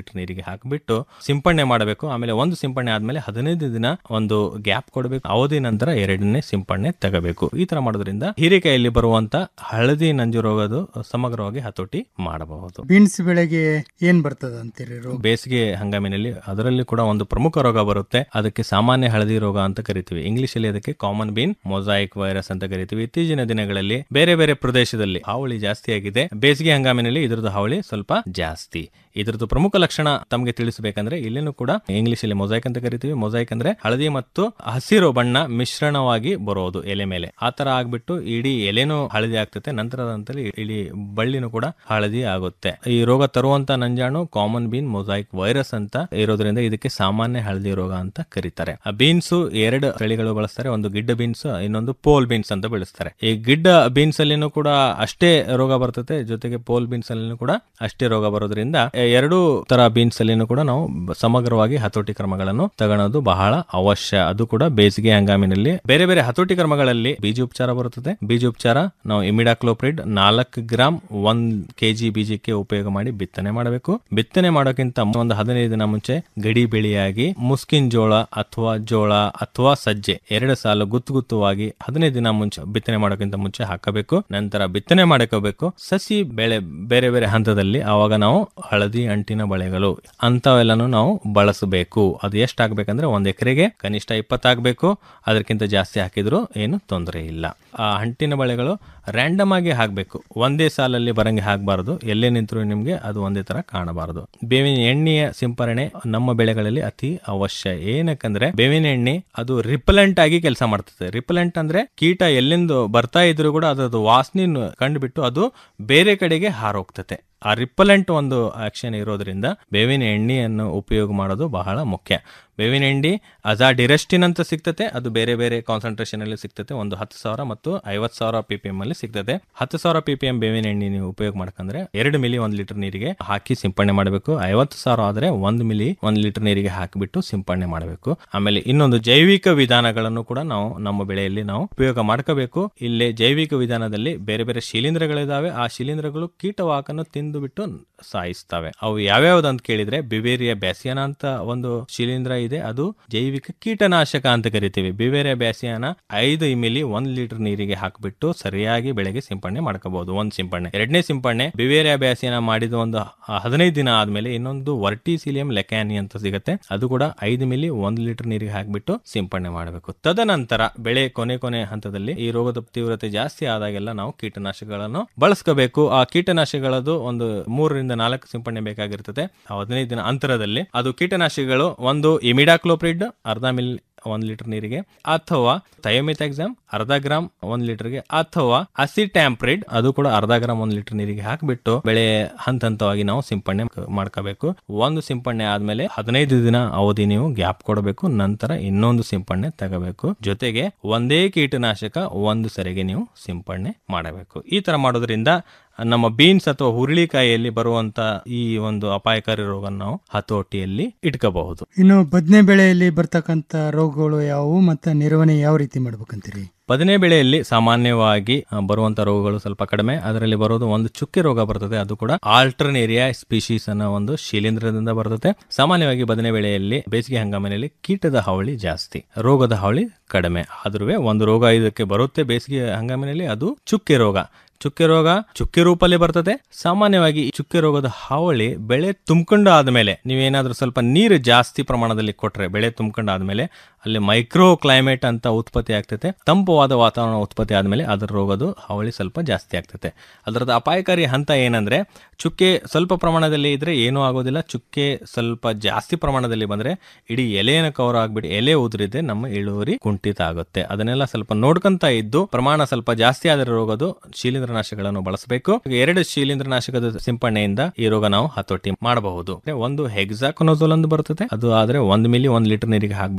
ಲೀಟರ್ ನೀರಿಗೆ ಹಾಕಿಬಿಟ್ಟು ಸಿಂಪಡಣೆ ಮಾಡಬೇಕು ಆಮೇಲೆ ಒಂದು ಸಿಂಪಡಣೆ ಆದ್ಮೇಲೆ ಹದಿನೈದು ದಿನ ಒಂದು ಗ್ಯಾಪ್ ಕೊಡಬೇಕು ಅವಧಿ ನಂತರ ಎರಡನೇ ಸಿಂಪಡಣೆ ತಗೋಬೇಕು ಈ ತರ ಮಾಡೋದ್ರಿಂದ ಹೀರೆಕಾಯಲ್ಲಿ ಬರುವಂತ ಹಳದಿ ನಂಜು ರೋಗದ ಸಮಗ್ರವಾಗಿ ಹತೋಟಿ ಮಾಡಬಹುದು ಬೀನ್ಸ್ ಬೆಳೆಗೆ ಏನ್ ಬರ್ತದ ಅಂತೀರಿ ರೋಗ ಬೇಸಿಗೆ ಹಂಗಾಮಿನಲ್ಲಿ ಅದರಲ್ಲಿ ಕೂಡ ಒಂದು ಪ್ರಮುಖ ರೋಗ ಬರುತ್ತೆ ಅದಕ್ಕೆ ಸಾಮಾನ್ಯ ಹಳದಿ ರೋಗ ಅಂತ ಕರಿತೀವಿ ಇಂಗ್ಲಿಷ್ ಅಲ್ಲಿ ಅದಕ್ಕೆ ಕಾಮನ್ ಬೀನ್ ಮೊಸಾಯಿಕ್ ವೈರಸ್ ಅಂತ ಕರಿತೀವಿ ಇತ್ತೀಚಿನ ದಿನಗಳಲ್ಲಿ ಬೇರೆ ಬೇರೆ ಪ್ರದೇಶದಲ್ಲಿ ಹಾವಳಿ ಜಾಸ್ತಿ ಆಗಿದೆ ಬೇಸಿಗೆ ಹಂಗಾಮಿನಲ್ಲಿ ಇದ್ರದ್ದು ಹಾವಳಿ ಸ್ವಲ್ಪ ಜಾಸ್ತಿ ಇದ್ರದ್ದು ಪ್ರಮುಖ ಲಕ್ಷಣ ತಮಗೆ ತಿಳಿಸಬೇಕಂದ್ರೆ ಇಲ್ಲಿನೂ ಕೂಡ ಇಂಗ್ಲಿಷ್ ಅಲ್ಲಿ ಮೊಸಾಯಿಕ್ ಅಂತ ಕರಿತೀವಿ ಮೊಸಾಯಿಕ್ ಅಂದ್ರೆ ಹಳದಿ ಮತ್ತು ಹಸಿರು ಬಣ್ಣ ಮಿಶ್ರಣವಾಗಿ ಬರೋದು ಎಲೆ ಮೇಲೆ ಆ ತರ ಆಗ್ಬಿಟ್ಟು ಇಡೀ ಎಲೆನೂ ಹಳದಿ ಆಗ್ತದೆ ನಂತರದಂತಲ್ಲಿ ಇಡೀ ಬಳ್ಳಿನೂ ಕೂಡ ಹಳದಿ ಆಗುತ್ತೆ ಈ ರೋಗ ತರುವಂತ ನಂಜಾಣು ಕಾಮನ್ ಬೀನ್ ಮೊಸಾಯಿಕ್ ವೈರಸ್ ಅಂತ ಇರೋದ್ರಿಂದ ಇದಕ್ಕೆ ಸಾಮಾನ್ಯ ಹಳದಿ ರೋಗ ಅಂತ ಕರೀತಾರೆ ಆ ಬೀನ್ಸ್ ಎರಡು ತಳಿಗಳು ಬಳಸ್ತಾರೆ ಒಂದು ಗಿಡ್ಡ ಬೀನ್ಸ್ ಇನ್ನೊಂದು ಪೋಲ್ ಬೀನ್ಸ್ ಅಂತ ಬೆಳೆಸ್ತಾರೆ ಈ ಗಿಡ್ಡ ಬೀನ್ಸ್ ಅಲ್ಲಿನೂ ಕೂಡ ಅಷ್ಟೇ ರೋಗ ಬರ್ತದೆ ಜೊತೆಗೆ ಪೋಲ್ ಬೀನ್ಸ್ ಅಲ್ಲಿನೂ ಕೂಡ ಅಷ್ಟೇ ರೋಗ ಬರೋದ್ರಿಂದ ಎರಡೂ ತರ ಬೀನ್ಸ್ ಅಲ್ಲಿನೂ ಕೂಡ ನಾವು ಬ- ಸಮಗ್ರವಾಗಿ ಹತೋಟಿ ಕ್ರಮಗಳನ್ನು ತಗೊಳ್ಳೋದು ಬಹಳ ಅವಶ್ಯ ಅದು ಕೂಡ ಬೇಸಿಗೆ ಹಂಗಾಮಿನಲ್ಲಿ ಬೇರೆ ಬೇರೆ ಹತೋಟಿ ಕ್ರಮಗಳಲ್ಲಿ ಬೀಜೋಪಚಾರ ಬರುತ್ತದೆ ಬೀಜೋಪಚಾರ ನಾವು ಇಮಿಡಾಕ್ಲೋಪ್ರಿಡ್ ನಾಲ್ಕು ಗ್ರಾಮ್ ಒಂದ್ ಕೆಜಿ ಬೀಜಕ್ಕೆ ಉಪಯೋಗ ಮಾಡಿ ಬಿತ್ತನೆ ಮಾಡಬೇಕು ಬಿತ್ತನೆ ಮಾಡೋಕ್ಕಿಂತ ಒಂದು ಹದಿನೈದು ದಿನ ಮುಂಚೆ ಗಡಿ ಬೆಳೆಯಾಗಿ ಮುಸ್ಕಿನ್ ಜೋಳ ಅಥವಾ ಜೋಳ ಅಥವಾ ಸಜ್ಜೆ ಎರಡು ಸಾಲು ಗುತ್ತು ಗುತ್ತುವಾಗಿ ಹದಿನೈದು ದಿನ ಮುಂಚೆ ಬಿತ್ತನೆ ಮಾಡೋಕ್ಕಿಂತ ಮುಂಚೆ ಹಾಕಬೇಕು ನಂತರ ಬಿತ್ತನೆ ಮಾಡ್ಕೋಬೇಕು ಸಸಿ ಬೆಳೆ ಬೇರೆ ಬೇರೆ ಹಂತದಲ್ಲಿ ಆವಾಗ ನಾವು ಹಳದಿ ಅಂಟಿನ ಬಳೆಗಳು ಅಂತವೆಲ್ಲನೂ ನಾವು ಬಳಸಬೇಕು ಅದು ಎಷ್ಟು ಆಗ್ಬೇಕಂದ್ರೆ ಒಂದ್ ಎಕರೆಗೆ ಕನಿಷ್ಠ ಇಪ್ಪತ್ತಾಗಬೇಕು ಅದಕ್ಕಿಂತ ಜಾಸ್ತಿ ಹಾಕಿದ್ರು ಏನು ತೊಂದರೆ ಇಲ್ಲ ಆ ಅಂಟಿನ ಬಳೆಗಳು ರ್ಯಾಂಡಮ್ ಆಗಿ ಹಾಕಬೇಕು ಒಂದೇ ಸಾಲಲ್ಲಿ ಬರಂಗೆ ಹಾಕಬಾರದು ಎಲ್ಲೇ ನಿಂತರೂ ನಿಮಗೆ ಅದು ಒಂದೇ ತರ ಕಾಣಬಾರದು ಬೇವಿನ ಎಣ್ಣೆಯ ಸಿಂಪರಣೆ ನಮ್ಮ ಬೆಳೆಗಳಲ್ಲಿ ಅತಿ ಅವಶ್ಯ ಏನಕ್ಕಂದ್ರೆ ಬೇವಿನ ಎಣ್ಣೆ ಅದು ರಿಪಲೆಂಟ್ ಆಗಿ ಕೆಲಸ ಮಾಡ್ತದೆ ರಿಪಲೆಂಟ್ ಅಂದ್ರೆ ಕೀಟ ಎಲ್ಲಿಂದ ಬರ್ತಾ ಇದ್ರು ಕೂಡ ಅದರದ್ದು ವಾಸನೆ ಕಂಡುಬಿಟ್ಟು ಅದು ಬೇರೆ ಕಡೆಗೆ ಹಾರೋಗ್ತತೆ ಆ ರಿಪಲೆಂಟ್ ಒಂದು ಆಕ್ಷನ್ ಇರೋದ್ರಿಂದ ಬೇವಿನ ಎಣ್ಣೆಯನ್ನು ಉಪಯೋಗ ಮಾಡೋದು ಬಹಳ ಮುಖ್ಯ ಬೇವಿನ ಎಣ್ಣೆ ಅಜಾಡಿರೆಸ್ಟಿನ್ ಅಂತ ಸಿಗ್ತತೆ ಅದು ಬೇರೆ ಬೇರೆ ಕಾನ್ಸಂಟ್ರೇಷನ್ ಅಲ್ಲಿ ಸಿಗ್ತತೆ ಒಂದು ಹತ್ತು ಸಾವಿರ ಮತ್ತು ಐವತ್ತು ಸಾವಿರ ಪಿ ಪಿ ಎಂ ಅಲ್ಲಿ ಸಿಗ್ತದೆ ಹತ್ತು ಸಾವಿರ ಪಿ ಪಿ ಎಂ ಬೇವಿನ ಎಣ್ಣೆ ನೀವು ಉಪಯೋಗ ಮಾಡ್ಕಂದ್ರೆ ಎರಡು ಮಿಲಿ ಒಂದು ಲೀಟರ್ ನೀರಿಗೆ ಹಾಕಿ ಸಿಂಪಡಣೆ ಮಾಡಬೇಕು ಐವತ್ತು ಸಾವಿರ ಆದ್ರೆ ಒಂದು ಮಿಲಿ ಒಂದು ಲೀಟರ್ ನೀರಿಗೆ ಹಾಕಿಬಿಟ್ಟು ಸಿಂಪಡಣೆ ಮಾಡಬೇಕು ಆಮೇಲೆ ಇನ್ನೊಂದು ಜೈವಿಕ ವಿಧಾನಗಳನ್ನು ಕೂಡ ನಾವು ನಮ್ಮ ಬೆಳೆಯಲ್ಲಿ ನಾವು ಉಪಯೋಗ ಮಾಡ್ಕೋಬೇಕು ಇಲ್ಲಿ ಜೈವಿಕ ವಿಧಾನದಲ್ಲಿ ಬೇರೆ ಬೇರೆ ಶಿಲೀಂಧ್ರಗಳಿದಾವೆ ಆ ಶಿಲೀಂಧ್ರಗಳು ಕೀಟವಾಕನ್ನು ತಿಂದು ಬಿಟ್ಟು ಸಾಯಿಸ್ತವೆ ಅವು ಯಾವ್ಯಾವ್ದು ಅಂತ ಕೇಳಿದ್ರೆ ಬಿವೇರಿಯಾ ಬ್ಯಾಸಿಯಾನ ಅಂತ ಒಂದು ಶಿಲೀಂಧ್ರ ಇದೆ ಅದು ಜೈವಿಕ ಕೀಟನಾಶಕ ಅಂತ ಕರಿತೀವಿ ಬಿವೇರಿಯಾ ಬ್ಯಾಸಿಯಾನ ಐದು ಇಮಿಲಿ ಒಂದ್ ಲೀಟರ್ ನೀರಿಗೆ ಹಾಕಿಬಿಟ್ಟು ಸರಿಯಾಗಿ ಬೆಳೆಗೆ ಸಿಂಪಡಣೆ ಮಾಡ್ಕೋಬಹುದು ಒಂದ್ ಸಿಂಪಡಣೆ ಎರಡನೇ ಸಿಂಪಡಣೆ ಬಿವೇರಿಯಾ ಬ್ಯಾಸಿಯಾನ ಮಾಡಿದ ಒಂದು ಹದಿನೈದು ದಿನ ಆದ್ಮೇಲೆ ಇನ್ನೊಂದು ವರ್ಟಿಸಿಲಿಯಂ ಲೆಕ್ಯಾನಿ ಅಂತ ಸಿಗುತ್ತೆ ಅದು ಕೂಡ ಐದು ಮಿಲಿ ಒಂದ್ ಲೀಟರ್ ನೀರಿಗೆ ಹಾಕಿಬಿಟ್ಟು ಸಿಂಪಡಣೆ ಮಾಡಬೇಕು ತದನಂತರ ಬೆಳೆ ಕೊನೆ ಕೊನೆ ಹಂತದಲ್ಲಿ ಈ ರೋಗದ ತೀವ್ರತೆ ಜಾಸ್ತಿ ಆದಾಗೆಲ್ಲ ನಾವು ಕೀಟನಾಶಕಗಳನ್ನು ಬಳಸ್ಕೋಬೇಕು ಆ ಕೀಟನಾಶಕಗಳದು ಒಂದು ಮೂರರಿಂದ ನಾಲ್ಕು ಸಿಂಪಡಣೆ ಬೇಕಾಗಿರ್ತದೆ ಆ ಹದಿನೈದು ದಿನ ಅಂತರದಲ್ಲಿ ಅದು ಕೀಟನಾಶಕಗಳು ಒಂದು ಇಮಿಡಾಕ್ಲೋಪ್ರಿಡ್ ಅರ್ಧ ಮಿಲ್ ಒಂದ್ ಲೀಟರ್ ನೀರಿಗೆ ಅಥವಾ ಥಯೋಮಿಥಾಕ್ಸಾಮ್ ಅರ್ಧ ಗ್ರಾಮ್ ಒಂದ್ ಲೀಟರ್ಗೆ ಅಥವಾ ಅಸಿಟ್ಯಾಂಪ್ರಿಡ್ ಅದು ಕೂಡ ಅರ್ಧ ಗ್ರಾಮ್ ಒಂದ್ ಲೀಟರ್ ನೀರಿಗೆ ಹಾಕಿಬಿಟ್ಟು ಬೆಳೆ ಹಂತ ಹಂತವಾಗಿ ನಾವು ಸಿಂಪಡಣೆ ಮಾಡ್ಕೋಬೇಕು ಒಂದು ಸಿಂಪಡಣೆ ಆದ್ಮೇಲೆ ಹದಿನೈದು ದಿನ ಅವಧಿ ನೀವು ಗ್ಯಾಪ್ ಕೊಡಬೇಕು ನಂತರ ಇನ್ನೊಂದು ಸಿಂಪಡಣೆ ತಗೋಬೇಕು ಜೊತೆಗೆ ಒಂದೇ ಕೀಟನಾಶಕ ಒಂದು ಸರಿಗೆ ನೀವು ಸಿಂಪಡಣೆ ಮಾಡಬೇಕು ಈ ತರ ಮಾಡೋದ್ರಿಂದ ನಮ್ಮ ಬೀನ್ಸ್ ಅಥವಾ ಹುರುಳಿಕಾಯಿಯಲ್ಲಿ ಬರುವಂತ ಈ ಒಂದು ಅಪಾಯಕಾರಿ ರೋಗ ನಾವು ಹತೋಟಿಯಲ್ಲಿ ಇಟ್ಕೋಬಹುದು ಇನ್ನು ಬದನೆ ಬೆಳೆಯಲ್ಲಿ ಬರ್ತಕ್ಕಂಥ ರೋಗಗಳು ಯಾವುವು ಮತ್ತು ನಿರ್ವಹಣೆ ಯಾವ ರೀತಿ ಮಾಡ್ಬೇಕಂತೀರಿ ಬದನೆ ಬೆಳೆಯಲ್ಲಿ ಸಾಮಾನ್ಯವಾಗಿ ಆ, ಬರುವಂತ ರೋಗಗಳು ಸ್ವಲ್ಪ ಕಡಿಮೆ ಅದರಲ್ಲಿ ಬರೋದು ಒಂದು ಚುಕ್ಕೆ ರೋಗ ಬರ್ತದೆ ಅದು ಕೂಡ ಆಲ್ಟರ್ನೇರಿಯಾ ಸ್ಪೀಶೀಸ್ ಅನ್ನೋ ಒಂದು ಶಿಲೀಂಧ್ರದಿಂದ ಬರ್ತದೆ ಸಾಮಾನ್ಯವಾಗಿ ಬದನೆ ಬೆಳೆಯಲ್ಲಿ ಬೇಸಿಗೆ ಹಂಗಾಮಿನಲ್ಲಿ ಕೀಟದ ಹಾವಳಿ ಜಾಸ್ತಿ ರೋಗದ ಹಾವಳಿ ಕಡಿಮೆ ಆದ್ರೂ ಒಂದು ರೋಗ ಇದಕ್ಕೆ ಬರುತ್ತೆ ಬೇಸಿಗೆ ಹಂಗಾಮಿನಲ್ಲಿ ಅದು ಚುಕ್ಕೆ ರೋಗ ಚುಕ್ಕೆ ರೋಗ ಚುಕ್ಕೆ ರೂಪಲ್ಲಿ ಬರ್ತದೆ ಸಾಮಾನ್ಯವಾಗಿ ಈ ಚುಕ್ಕೆ ರೋಗದ ಹಾವಳಿ ಬೆಳೆ ತುಂಬಿಕೊಂಡು ಆದ್ಮೇಲೆ ನೀವೇನಾದ್ರೂ ಸ್ವಲ್ಪ ನೀರು ಜಾಸ್ತಿ ಪ್ರಮಾಣದಲ್ಲಿ ಕೊಟ್ರೆ ಬೆಳೆ ತುಂಬಿಕೊಂಡು ಆದ್ಮೇಲೆ ಅಲ್ಲಿ ಮೈಕ್ರೋ ಕ್ಲೈಮೇಟ್ ಅಂತ ಉತ್ಪತ್ತಿ ಆಗ್ತೈತೆ ತಂಪವಾದ ವಾತಾವರಣ ಉತ್ಪತ್ತಿ ಆದ್ಮೇಲೆ ಅದರ ರೋಗದ ಹಾವಳಿ ಸ್ವಲ್ಪ ಜಾಸ್ತಿ ಆಗ್ತೈತೆ ಅದರದ್ದು ಅಪಾಯಕಾರಿ ಹಂತ ಏನಂದ್ರೆ ಚುಕ್ಕೆ ಸ್ವಲ್ಪ ಪ್ರಮಾಣದಲ್ಲಿ ಇದ್ರೆ ಏನೂ ಆಗೋದಿಲ್ಲ ಚುಕ್ಕೆ ಸ್ವಲ್ಪ ಜಾಸ್ತಿ ಪ್ರಮಾಣದಲ್ಲಿ ಬಂದ್ರೆ ಇಡೀ ಎಲೆಯನ್ನು ಕವರ್ ಆಗ್ಬಿಟ್ಟು ಎಲೆ ಉದುರಿದ್ರೆ ನಮ್ಮ ಇಳುವರಿ ಕುಂಠಿತ ಆಗುತ್ತೆ ಅದನ್ನೆಲ್ಲ ಸ್ವಲ್ಪ ನೋಡ್ಕೊಂತ ಇದ್ದು ಪ್ರಮಾಣ ಸ್ವಲ್ಪ ಜಾಸ್ತಿ ಆದ್ರೆ ರೋಗದು ಶಿಲೀಂಧ್ರನಾಶಕಗಳನ್ನು ಬಳಸಬೇಕು ಎರಡು ಶಿಲೀಂಧ್ರನಾಶಕದ ಸಿಂಪಡಣೆಯಿಂದ ಈ ರೋಗ ನಾವು ಹತೋಟಿ ಮಾಡಬಹುದು ಒಂದು ಹೆಕ್ಸಾಕೊನೋಜೋಲ್ ಅಂತ ಬರ್ತದೆ ಅದು ಆದ್ರೆ ಒಂದ್ ಮಿಲಿ ಒಂದ್ ಲೀಟರ್ ನೀರಿಗೆ ಹಾಕ್ಬಿಟ್ಟು ಸಿಂಪಡಣೆ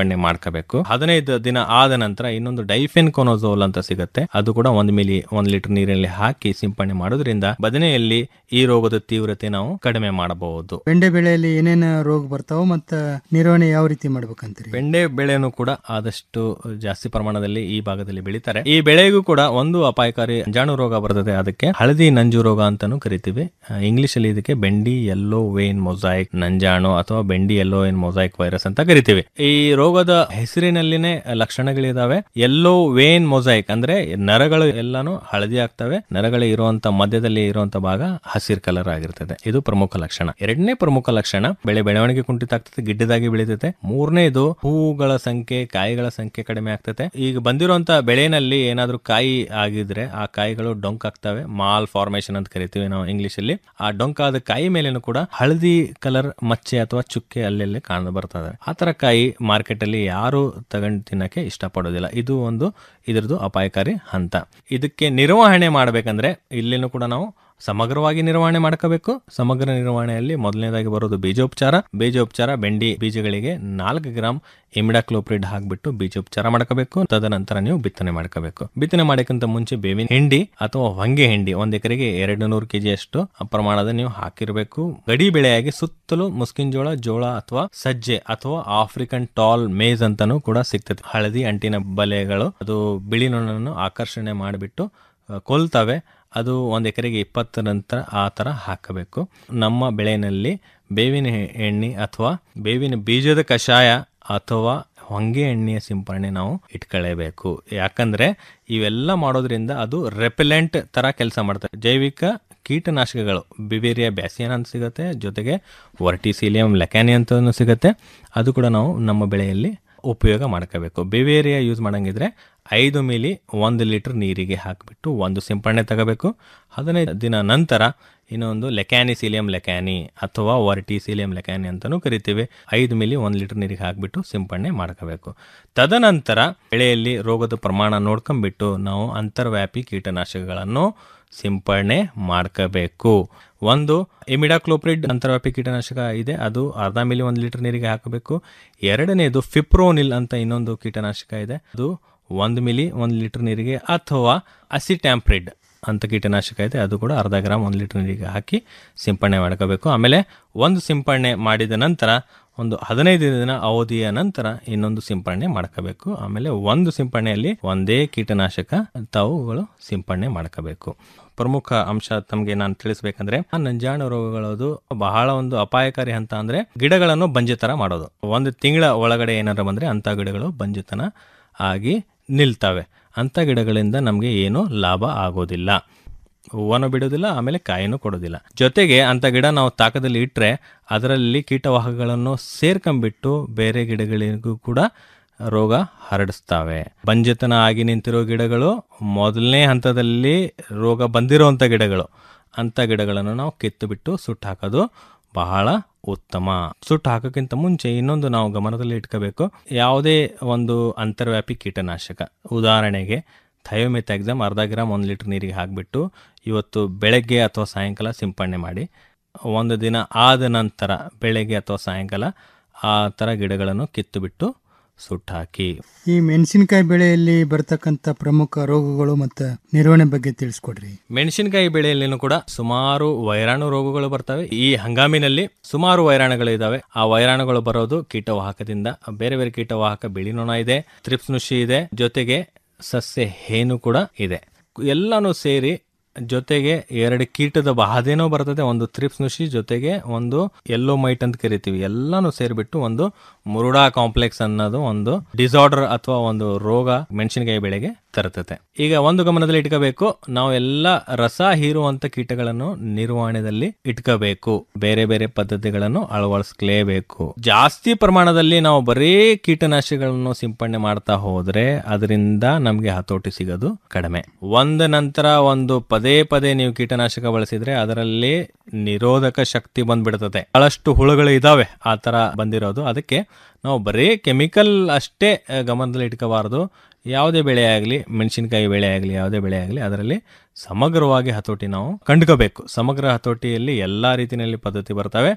ಸಿಂಪಡಣೆ ಮಾಡ್ಕೋಬೇಕು ಹದಿನೈದು ದಿನ ಆದ ನಂತರ ಇನ್ನೊಂದು ಡೈಫೆನ್ ಕೊನೋಸೋಲ್ ಅಂತ ಸಿಗುತ್ತೆ ಅದು ಕೂಡ ಒಂದು ಮಿಲಿ ಒಂದು ಲೀಟರ್ ನೀರಿನಲ್ಲಿ ಹಾಕಿ ಸಿಂಪಡಣೆ ಮಾಡೋದ್ರಿಂದ ಬದನೆಯಲ್ಲಿ ಈ ರೋಗದ ತೀವ್ರತೆ ನಾವು ಕಡಿಮೆ ಮಾಡಬಹುದು ಬೆಂಡೆ ಬೆಳೆಯಲ್ಲಿ ಏನೇನು ರೋಗ ಬರ್ತಾವ ಮತ್ತ ನಿರ್ವಹಣೆ ಯಾವ ರೀತಿ ಮಾಡ್ಬೇಕಂತೀರಿ ಬೆಂಡೆ ಬೆಳೆನೂ ಕೂಡ ಆದಷ್ಟು ಜಾಸ್ತಿ ಪ್ರಮಾಣದಲ್ಲಿ ಈ ಭಾಗದಲ್ಲಿ ಬೆಳೀತಾರೆ ಈ ಬೆಳೆಗೂ ಕೂಡ ಒಂದು ಅಪಾಯಕಾರಿ ಅಂಜಾಣು ರೋಗ ಬರ್ತದೆ ಅದಕ್ಕೆ ಹಳದಿ ನಂಜು ರೋಗ ಅಂತಾನು ಕರಿತೀವಿ ಇಂಗ್ಲಿಷ್ ಅಲ್ಲಿ ಇದಕ್ಕೆ ಬೆಂಡಿ ಯೆಲ್ಲೋ ವೇನ್ ಮೊಸೈಕ್ ನಂಜಾಣು ಅಥವಾ ಬೆಂಡಿ ಯೆಲ್ಲೋ ವೇನ್ ಮೊಸೈಕ್ ವೈರಸ್ ಅಂತ ಕರಿತೀವಿ ಈ ರೋಗದ ಹೆಸರಿನಲ್ಲಿನೇ ಲಕ್ಷಣಗಳಿದಾವೆ ಯೆಲ್ಲೋ ವೇನ್ ಮೊಸೈಕ್ ಅಂದ್ರೆ ನರಗಳು ಎಲ್ಲಾನು ಹಳದಿ ಆಗ್ತವೆ ನರಗಳು ಇರುವಂತ ಮಧ್ಯದಲ್ಲಿ ಇರುವಂತ ಭಾಗ ಹಸಿರು ಕಲರ್ ಆಗಿರ್ತದೆ ಇದು ಪ್ರಮುಖ ಲಕ್ಷಣ ಎರಡನೇ ಪ್ರಮುಖ ಲಕ್ಷಣ ಬೆಳೆ ಬೆಳವಣಿಗೆ ಕುಂಠಿತ ಆಗ್ತದೆ ಗಿಡ್ಡದಾಗಿ ಬೆಳೀತದೆ ಮೂರನೇದು ಹೂಗಳ ಸಂಖ್ಯೆ ಕಾಯಿಗಳ ಸಂಖ್ಯೆ ಕಡಿಮೆ ಆಗ್ತದೆ ಈಗ ಬಂದಿರುವಂತ ಬೆಳೆನಲ್ಲಿ ಏನಾದ್ರೂ ಕಾಯಿ ಆಗಿದ್ರೆ ಆ ಕಾಯಿಗಳು ಡೊಂಕ್ ಆಗ್ತವೆ ಮಾಲ್ ಫಾರ್ಮೇಶನ್ ಅಂತ ಕರಿತೀವಿ ನಾವು ಇಂಗ್ಲಿಷ್ ಅಲ್ಲಿ ಆ ಡೊಂಕಾದ ಕಾಯಿ ಮೇಲೇನು ಕೂಡ ಹಳದಿ ಕಲರ್ ಮಚ್ಚೆ ಅಥವಾ ಚುಕ್ಕೆ ಅಲ್ಲೆಲ್ಲಿ ಕಾಣ ಬರ್ತದೆ ಆ ತರ ಕಾಯಿ ಮಾರ್ಕೆಟ್ ಅಲ್ಲಿ ಯಾರು ತಗೊಂಡು ತಿನ್ನಕ್ಕೆ ಇಷ್ಟಪಡೋದಿಲ್ಲ ಇದು ಒಂದು ಇದ್ರದ್ದು ಅಪಾಯಕಾರಿ ಹಂತ ಇದಕ್ಕೆ ನಿರ್ವಹಣೆ ಮಾಡ್ಬೇಕಂದ್ರೆ ಇಲ್ಲಿನೂ ಕೂಡ ನಾವು ಸಮಗ್ರವಾಗಿ ನಿರ್ವಹಣೆ ಮಾಡ್ಕೋಬೇಕು ಸಮಗ್ರ ನಿರ್ವಹಣೆಯಲ್ಲಿ ಮೊದಲನೇದಾಗಿ ಬರೋದು ಬೀಜೋಪಚಾರ ಬೀಜೋಪಚಾರ ಬೆಂಡಿ ಬೀಜಗಳಿಗೆ ನಾಲ್ಕು ಗ್ರಾಮ್ ಇಮಿಡಾಕ್ಲೋಪ್ರಿಡ್ ಹಾಕ್ಬಿಟ್ಟು ಬೀಜೋಪಚಾರ ಮಾಡ್ಕೋಬೇಕು ತದನಂತರ ನೀವು ಬಿತ್ತನೆ ಮಾಡ್ಕೋಬೇಕು ಬಿತ್ತನೆ ಮಾಡೋಕ್ಕಿಂತ ಮುಂಚೆ ಬೇವಿನ ಹಿಂಡಿ ಅಥವಾ ಹೊಂಗೆ ಹಿಂಡಿ ಒಂದ್ ಎಕರೆಗೆ ಎರಡು ನೂರು ಕೆಜಿ ಅಷ್ಟು ಪ್ರಮಾಣದ ನೀವು ಹಾಕಿರಬೇಕು ಗಡಿ ಬೆಳೆಯಾಗಿ ಸುತ್ತಲೂ ಮುಸ್ಕಿನ್ ಜೋಳ ಜೋಳ ಅಥವಾ ಸಜ್ಜೆ ಅಥವಾ ಆಫ್ರಿಕನ್ ಟಾಲ್ ಮೇಜ್ ಅಂತಾನೂ ಕೂಡ ಸಿಗ್ತದೆ ಹಳದಿ ಅಂಟಿನ ಬಲೆಗಳು ಅದು ಬಿಳಿ ನೊಣನ್ನು ಆಕರ್ಷಣೆ ಮಾಡಿಬಿಟ್ಟು ಆ, ಕೊಲ್ತವೆ ಅದು ಒಂದು ಎಕರೆಗೆ ಇಪ್ಪತ್ತರ ನಂತರ ಆ ಥರ ಹಾಕಬೇಕು ನಮ್ಮ ಬೆಳೆಯಲ್ಲಿ ಬೇವಿನ ಎ- ಎಣ್ಣೆ ಅಥವಾ ಬೇವಿನ ಬೀಜದ ಕಷಾಯ ಅಥವಾ ಹೊಂಗೆ ಎಣ್ಣೆಯ ಸಿಂಪರಣೆ ನಾವು ಇಟ್ಕೊಳ್ಳೇಬೇಕು ಯಾಕಂದ್ರೆ ಇವೆಲ್ಲ ಮಾಡೋದ್ರಿಂದ ಅದು ರೆಪೆಲೆಂಟ್ ತರ ಕೆಲಸ ಮಾಡ್ತದೆ ಜೈವಿಕ ಕೀಟನಾಶಕಗಳು ಬಿವೇರಿಯಾ ಬ್ಯಾಸಿಯನ್ ಅಂತ ಸಿಗುತ್ತೆ ಜೊತೆಗೆ ವರ್ಟಿಸಿಲಿಯಂ ಲೆಕ್ಯಾನಿ ಅಂತ ಸಿಗುತ್ತೆ ಅದು ಕೂಡ ನಾವು ನಮ್ಮ ಬೆಳೆಯಲ್ಲಿ ಉಪಯೋಗ ಮಾಡ್ಕೋಬೇಕು ಬಿವೇರಿಯಾ ಯೂಸ್ ಮಾಡಂಗಿದ್ರೆ ಐದು ಮಿಲಿ ಒಂದು ಲೀಟರ್ ನೀರಿಗೆ ಹಾಕಿಬಿಟ್ಟು ಒಂದು ಸಿಂಪರಣೆ ತಗೋಬೇಕು ಹದಿನೈದು ದಿನ ನಂತರ ಇನ್ನೊಂದು ಲೆಕ್ಯಾನಿಸಿಲಿಯಂ ಲೆಕ್ಯಾನಿ ಅಥವಾ ವರ್ಟಿಸಿಲಿಯಂ ಲೆಕ್ಯಾನಿ ಅಂತಲೂ ಕರಿತೀವಿ ಐದು ಮಿಲಿ ಒಂದು ಲೀಟರ್ ನೀರಿಗೆ ಹಾಕಿಬಿಟ್ಟು ಸಿಂಪರಣೆ ಮಾಡ್ಕೋಬೇಕು ತದನಂತರ ಬೆಳೆಯಲ್ಲಿ ರೋಗದ ಪ್ರಮಾಣ ನೋಡ್ಕೊಂಡ್ಬಿಟ್ಟು ನಾವು ಅಂತರ್ವ್ಯಾಪಿ ಕೀಟನಾಶಕಗಳನ್ನು ಸಿಂಪರಣೆ ಮಾಡ್ಕೋಬೇಕು ಒಂದು ಇಮಿಡಾಕ್ಲೋಪ್ರಿಡ್ ಅಂತರ್ವ್ಯಾಪಿ ಕೀಟನಾಶಕ ಇದೆ ಅದು ಅರ್ಧ ಮಿಲಿ ಒಂದು ಲೀಟರ್ ನೀರಿಗೆ ಹಾಕಬೇಕು ಎರಡನೇದು ಫಿಪ್ರೋನಿಲ್ ಅಂತ ಇನ್ನೊಂದು ಕೀಟನಾಶಕ ಇದೆ ಅದು ಒಂದು ಮಿಲಿ ಒಂದು ಲೀಟರ್ ನೀರಿಗೆ ಅಥವಾ ಅಸಿಟ್ಯಾಂಪ್ರಿಡ್ ಅಂತ ಕೀಟನಾಶಕ ಇದೆ ಅದು ಕೂಡ ಅರ್ಧ ಗ್ರಾಮ್ ಒಂದು ಲೀಟರ್ ನೀರಿಗೆ ಹಾಕಿ ಸಿಂಪಡಣೆ ಮಾಡ್ಕೋಬೇಕು ಆಮೇಲೆ ಒಂದು ಸಿಂಪಡಣೆ ಮಾಡಿದ ನಂತರ ಒಂದು ಹದಿನೈದು ದಿನ ಅವಧಿಯ ನಂತರ ಇನ್ನೊಂದು ಸಿಂಪಡಣೆ ಮಾಡ್ಕೋಬೇಕು ಆಮೇಲೆ ಒಂದು ಸಿಂಪಡಣೆಯಲ್ಲಿ ಒಂದೇ ಕೀಟನಾಶಕ ತಾವುಗಳು ಸಿಂಪಡಣೆ ಮಾಡ್ಕೋಬೇಕು ಪ್ರಮುಖ ಅಂಶ ತಮಗೆ ನಾನು ತಿಳಿಸ್ಬೇಕಂದ್ರೆ ಆ ನಂಜಾಣು ರೋಗಗಳದು ಬಹಳ ಒಂದು ಅಪಾಯಕಾರಿ ಹಂತ ಅಂದ್ರೆ ಗಿಡಗಳನ್ನು ಬಂಜೆ ತರ ಮಾಡೋದು ಒಂದು ತಿಂಗಳ ಒಳಗಡೆ ಏನಾರ ಬಂದ್ರೆ ಅಂತ ಗಿಡಗಳು ಬಂಜೆತನ ಆಗಿ ನಿಲ್ತವೆ ಅಂತ ಗಿಡಗಳಿಂದ ನಮಗೆ ಏನು ಲಾಭ ಆಗೋದಿಲ್ಲ ಹೂವನ್ನು ಬಿಡೋದಿಲ್ಲ ಆಮೇಲೆ ಕಾಯಿನೂ ಕೊಡೋದಿಲ್ಲ ಜೊತೆಗೆ ಅಂತ ಗಿಡ ನಾವು ತಾಕದಲ್ಲಿ ಇಟ್ಟರೆ ಅದರಲ್ಲಿ ಕೀಟವಾಹಕಗಳನ್ನು ಸೇರ್ಕೊಂಡ್ಬಿಟ್ಟು ಬೇರೆ ಗಿಡಗಳಿಗೂ ಕೂಡ ರೋಗ ಹರಡಿಸ್ತವೆ ಬಂಜೆತನ ಆಗಿ ನಿಂತಿರೋ ಗಿಡಗಳು ಮೊದಲನೇ ಹಂತದಲ್ಲಿ ರೋಗ ಬಂದಿರೋಂಥ ಗಿಡಗಳು ಅಂಥ ಗಿಡಗಳನ್ನು ನಾವು ಕಿತ್ತು ಬಿಟ್ಟು ಸುಟ್ಟು ಹಾಕೋದು ಬಹಳ ಉತ್ತಮ ಸುಟ್ಟು ಹಾಕೋಕ್ಕಿಂತ ಮುಂಚೆ ಇನ್ನೊಂದು ನಾವು ಗಮನದಲ್ಲಿ ಇಟ್ಕೋಬೇಕು ಯಾವುದೇ ಒಂದು ಅಂತರ್ವ್ಯಾಪಿ ಕೀಟನಾಶಕ ಉದಾಹರಣೆಗೆ ಥಯೋಮೆಥಾಕ್ಸಮ್ ಅರ್ಧ ಗ್ರಾಮ್ ಒಂದು ಲೀಟರ್ ನೀರಿಗೆ ಹಾಕಿಬಿಟ್ಟು ಇವತ್ತು ಬೆಳಗ್ಗೆ ಅಥವಾ ಸಾಯಂಕಾಲ ಸಿಂಪಡಣೆ ಮಾಡಿ ಒಂದು ದಿನ ಆದ ನಂತರ ಬೆಳಗ್ಗೆ ಅಥವಾ ಸಾಯಂಕಾಲ ಆ ಥರ ಗಿಡಗಳನ್ನು ಕಿತ್ತು ಬಿಟ್ಟು ಸುಟ್ಟಾಕಿ ಈ ಮೆಣಸಿನಕಾಯಿ ಬೆಳೆಯಲ್ಲಿ ಬರ್ತಕ್ಕಂಥ ಪ್ರಮುಖ ರೋಗಗಳು ಮತ್ತು ನಿರ್ವಹಣೆ ಬಗ್ಗೆ ತಿಳಿಸ್ಕೊಡ್ರಿ ಮೆಣಸಿನಕಾಯಿ ಬೆಳೆಯಲ್ಲಿನೂ ಕೂಡ ಸುಮಾರು ವೈರಾಣು ರೋಗಗಳು ಬರ್ತವೆ ಈ ಹಂಗಾಮಿನಲ್ಲಿ ಸುಮಾರು ವೈರಾಣುಗಳು ಇದಾವೆ ಆ ವೈರಾಣುಗಳು ಬರೋದು ಕೀಟವಾಹಕದಿಂದ ಬೇರೆ ಬೇರೆ ಕೀಟವಾಹಕ ಬಿಳಿ ನೊಣ ಇದೆ ತ್ರಿಪ್ಸ್ ನುಷಿ ಇದೆ ಜೊತೆಗೆ ಸಸ್ಯ ಹೇನು ಕೂಡ ಇದೆ ಎಲ್ಲಾನು ಸೇರಿ ಜೊತೆಗೆ ಎರಡು ಕೀಟದ ಬಾಧೆನೂ ಬರ್ತದೆ ಒಂದು ತ್ರಿಪ್ಸ್ ನುಷಿ ಜೊತೆಗೆ ಒಂದು ಎಲ್ಲೋ ಮೈಟ್ ಅಂತ ಕರಿತೀವಿ ಎಲ್ಲಾನು ಸೇರಿಬಿಟ್ಟು ಒಂದು ಮುರುಡಾ ಕಾಂಪ್ಲೆಕ್ಸ್ ಅನ್ನೋದು ಒಂದು ಡಿಸಾರ್ಡರ್ ಅಥವಾ ಒಂದು ರೋಗ ಮೆಣಸಿನಕಾಯಿ ಬೆಳೆಗೆ ತರ್ತತೆ ಈಗ ಒಂದು ಗಮನದಲ್ಲಿ ಇಟ್ಕೋಬೇಕು ನಾವು ಎಲ್ಲ ರಸ ಹೀರುವಂತ ಕೀಟಗಳನ್ನು ನಿರ್ವಹಣೆಯಲ್ಲಿ ಇಟ್ಕೋಬೇಕು ಬೇರೆ ಬೇರೆ ಪದ್ಧತಿಗಳನ್ನು ಅಳವಡಿಸ್ಲೇಬೇಕು ಜಾಸ್ತಿ ಪ್ರಮಾಣದಲ್ಲಿ ನಾವು ಬರೀ ಕೀಟನಾಶಕಗಳನ್ನು ಸಿಂಪಡಣೆ ಮಾಡ್ತಾ ಹೋದ್ರೆ ಅದರಿಂದ ನಮ್ಗೆ ಹತೋಟಿ ಸಿಗೋದು ಕಡಿಮೆ ಒಂದ ನಂತರ ಒಂದು ಪದೇ ಪದೇ ನೀವು ಕೀಟನಾಶಕ ಬಳಸಿದ್ರೆ ಅದರಲ್ಲಿ ನಿರೋಧಕ ಶಕ್ತಿ ಬಂದ್ಬಿಡ್ತದೆ ಬಹಳಷ್ಟು ಹುಳುಗಳು ಇದಾವೆ ಆ ತರ ಬಂದಿರೋದು ಅದಕ್ಕೆ ನಾವು ಬರೀ ಕೆಮಿಕಲ್ ಅಷ್ಟೇ ಆ, ಗಮನದಲ್ಲಿ ಇಟ್ಕೋಬಾರ್ದು ಯಾವುದೇ ಬೆಳೆ ಆಗಲಿ ಮೆಣಸಿನಕಾಯಿ ಬೆಳೆ ಆಗಲಿ ಯಾವುದೇ ಬೆಳೆ ಆಗಲಿ ಅದರಲ್ಲಿ ಸಮಗ್ರವಾಗಿ ಹತೋಟಿ ನಾವು ಕಂಡುಕೋಬೇಕು ಸಮಗ್ರ ಹತೋಟಿಯಲ್ಲಿ ಎಲ್ಲ ರೀತಿಯಲ್ಲಿ ಪದ್ಧತಿ ಬರ್ತವೆ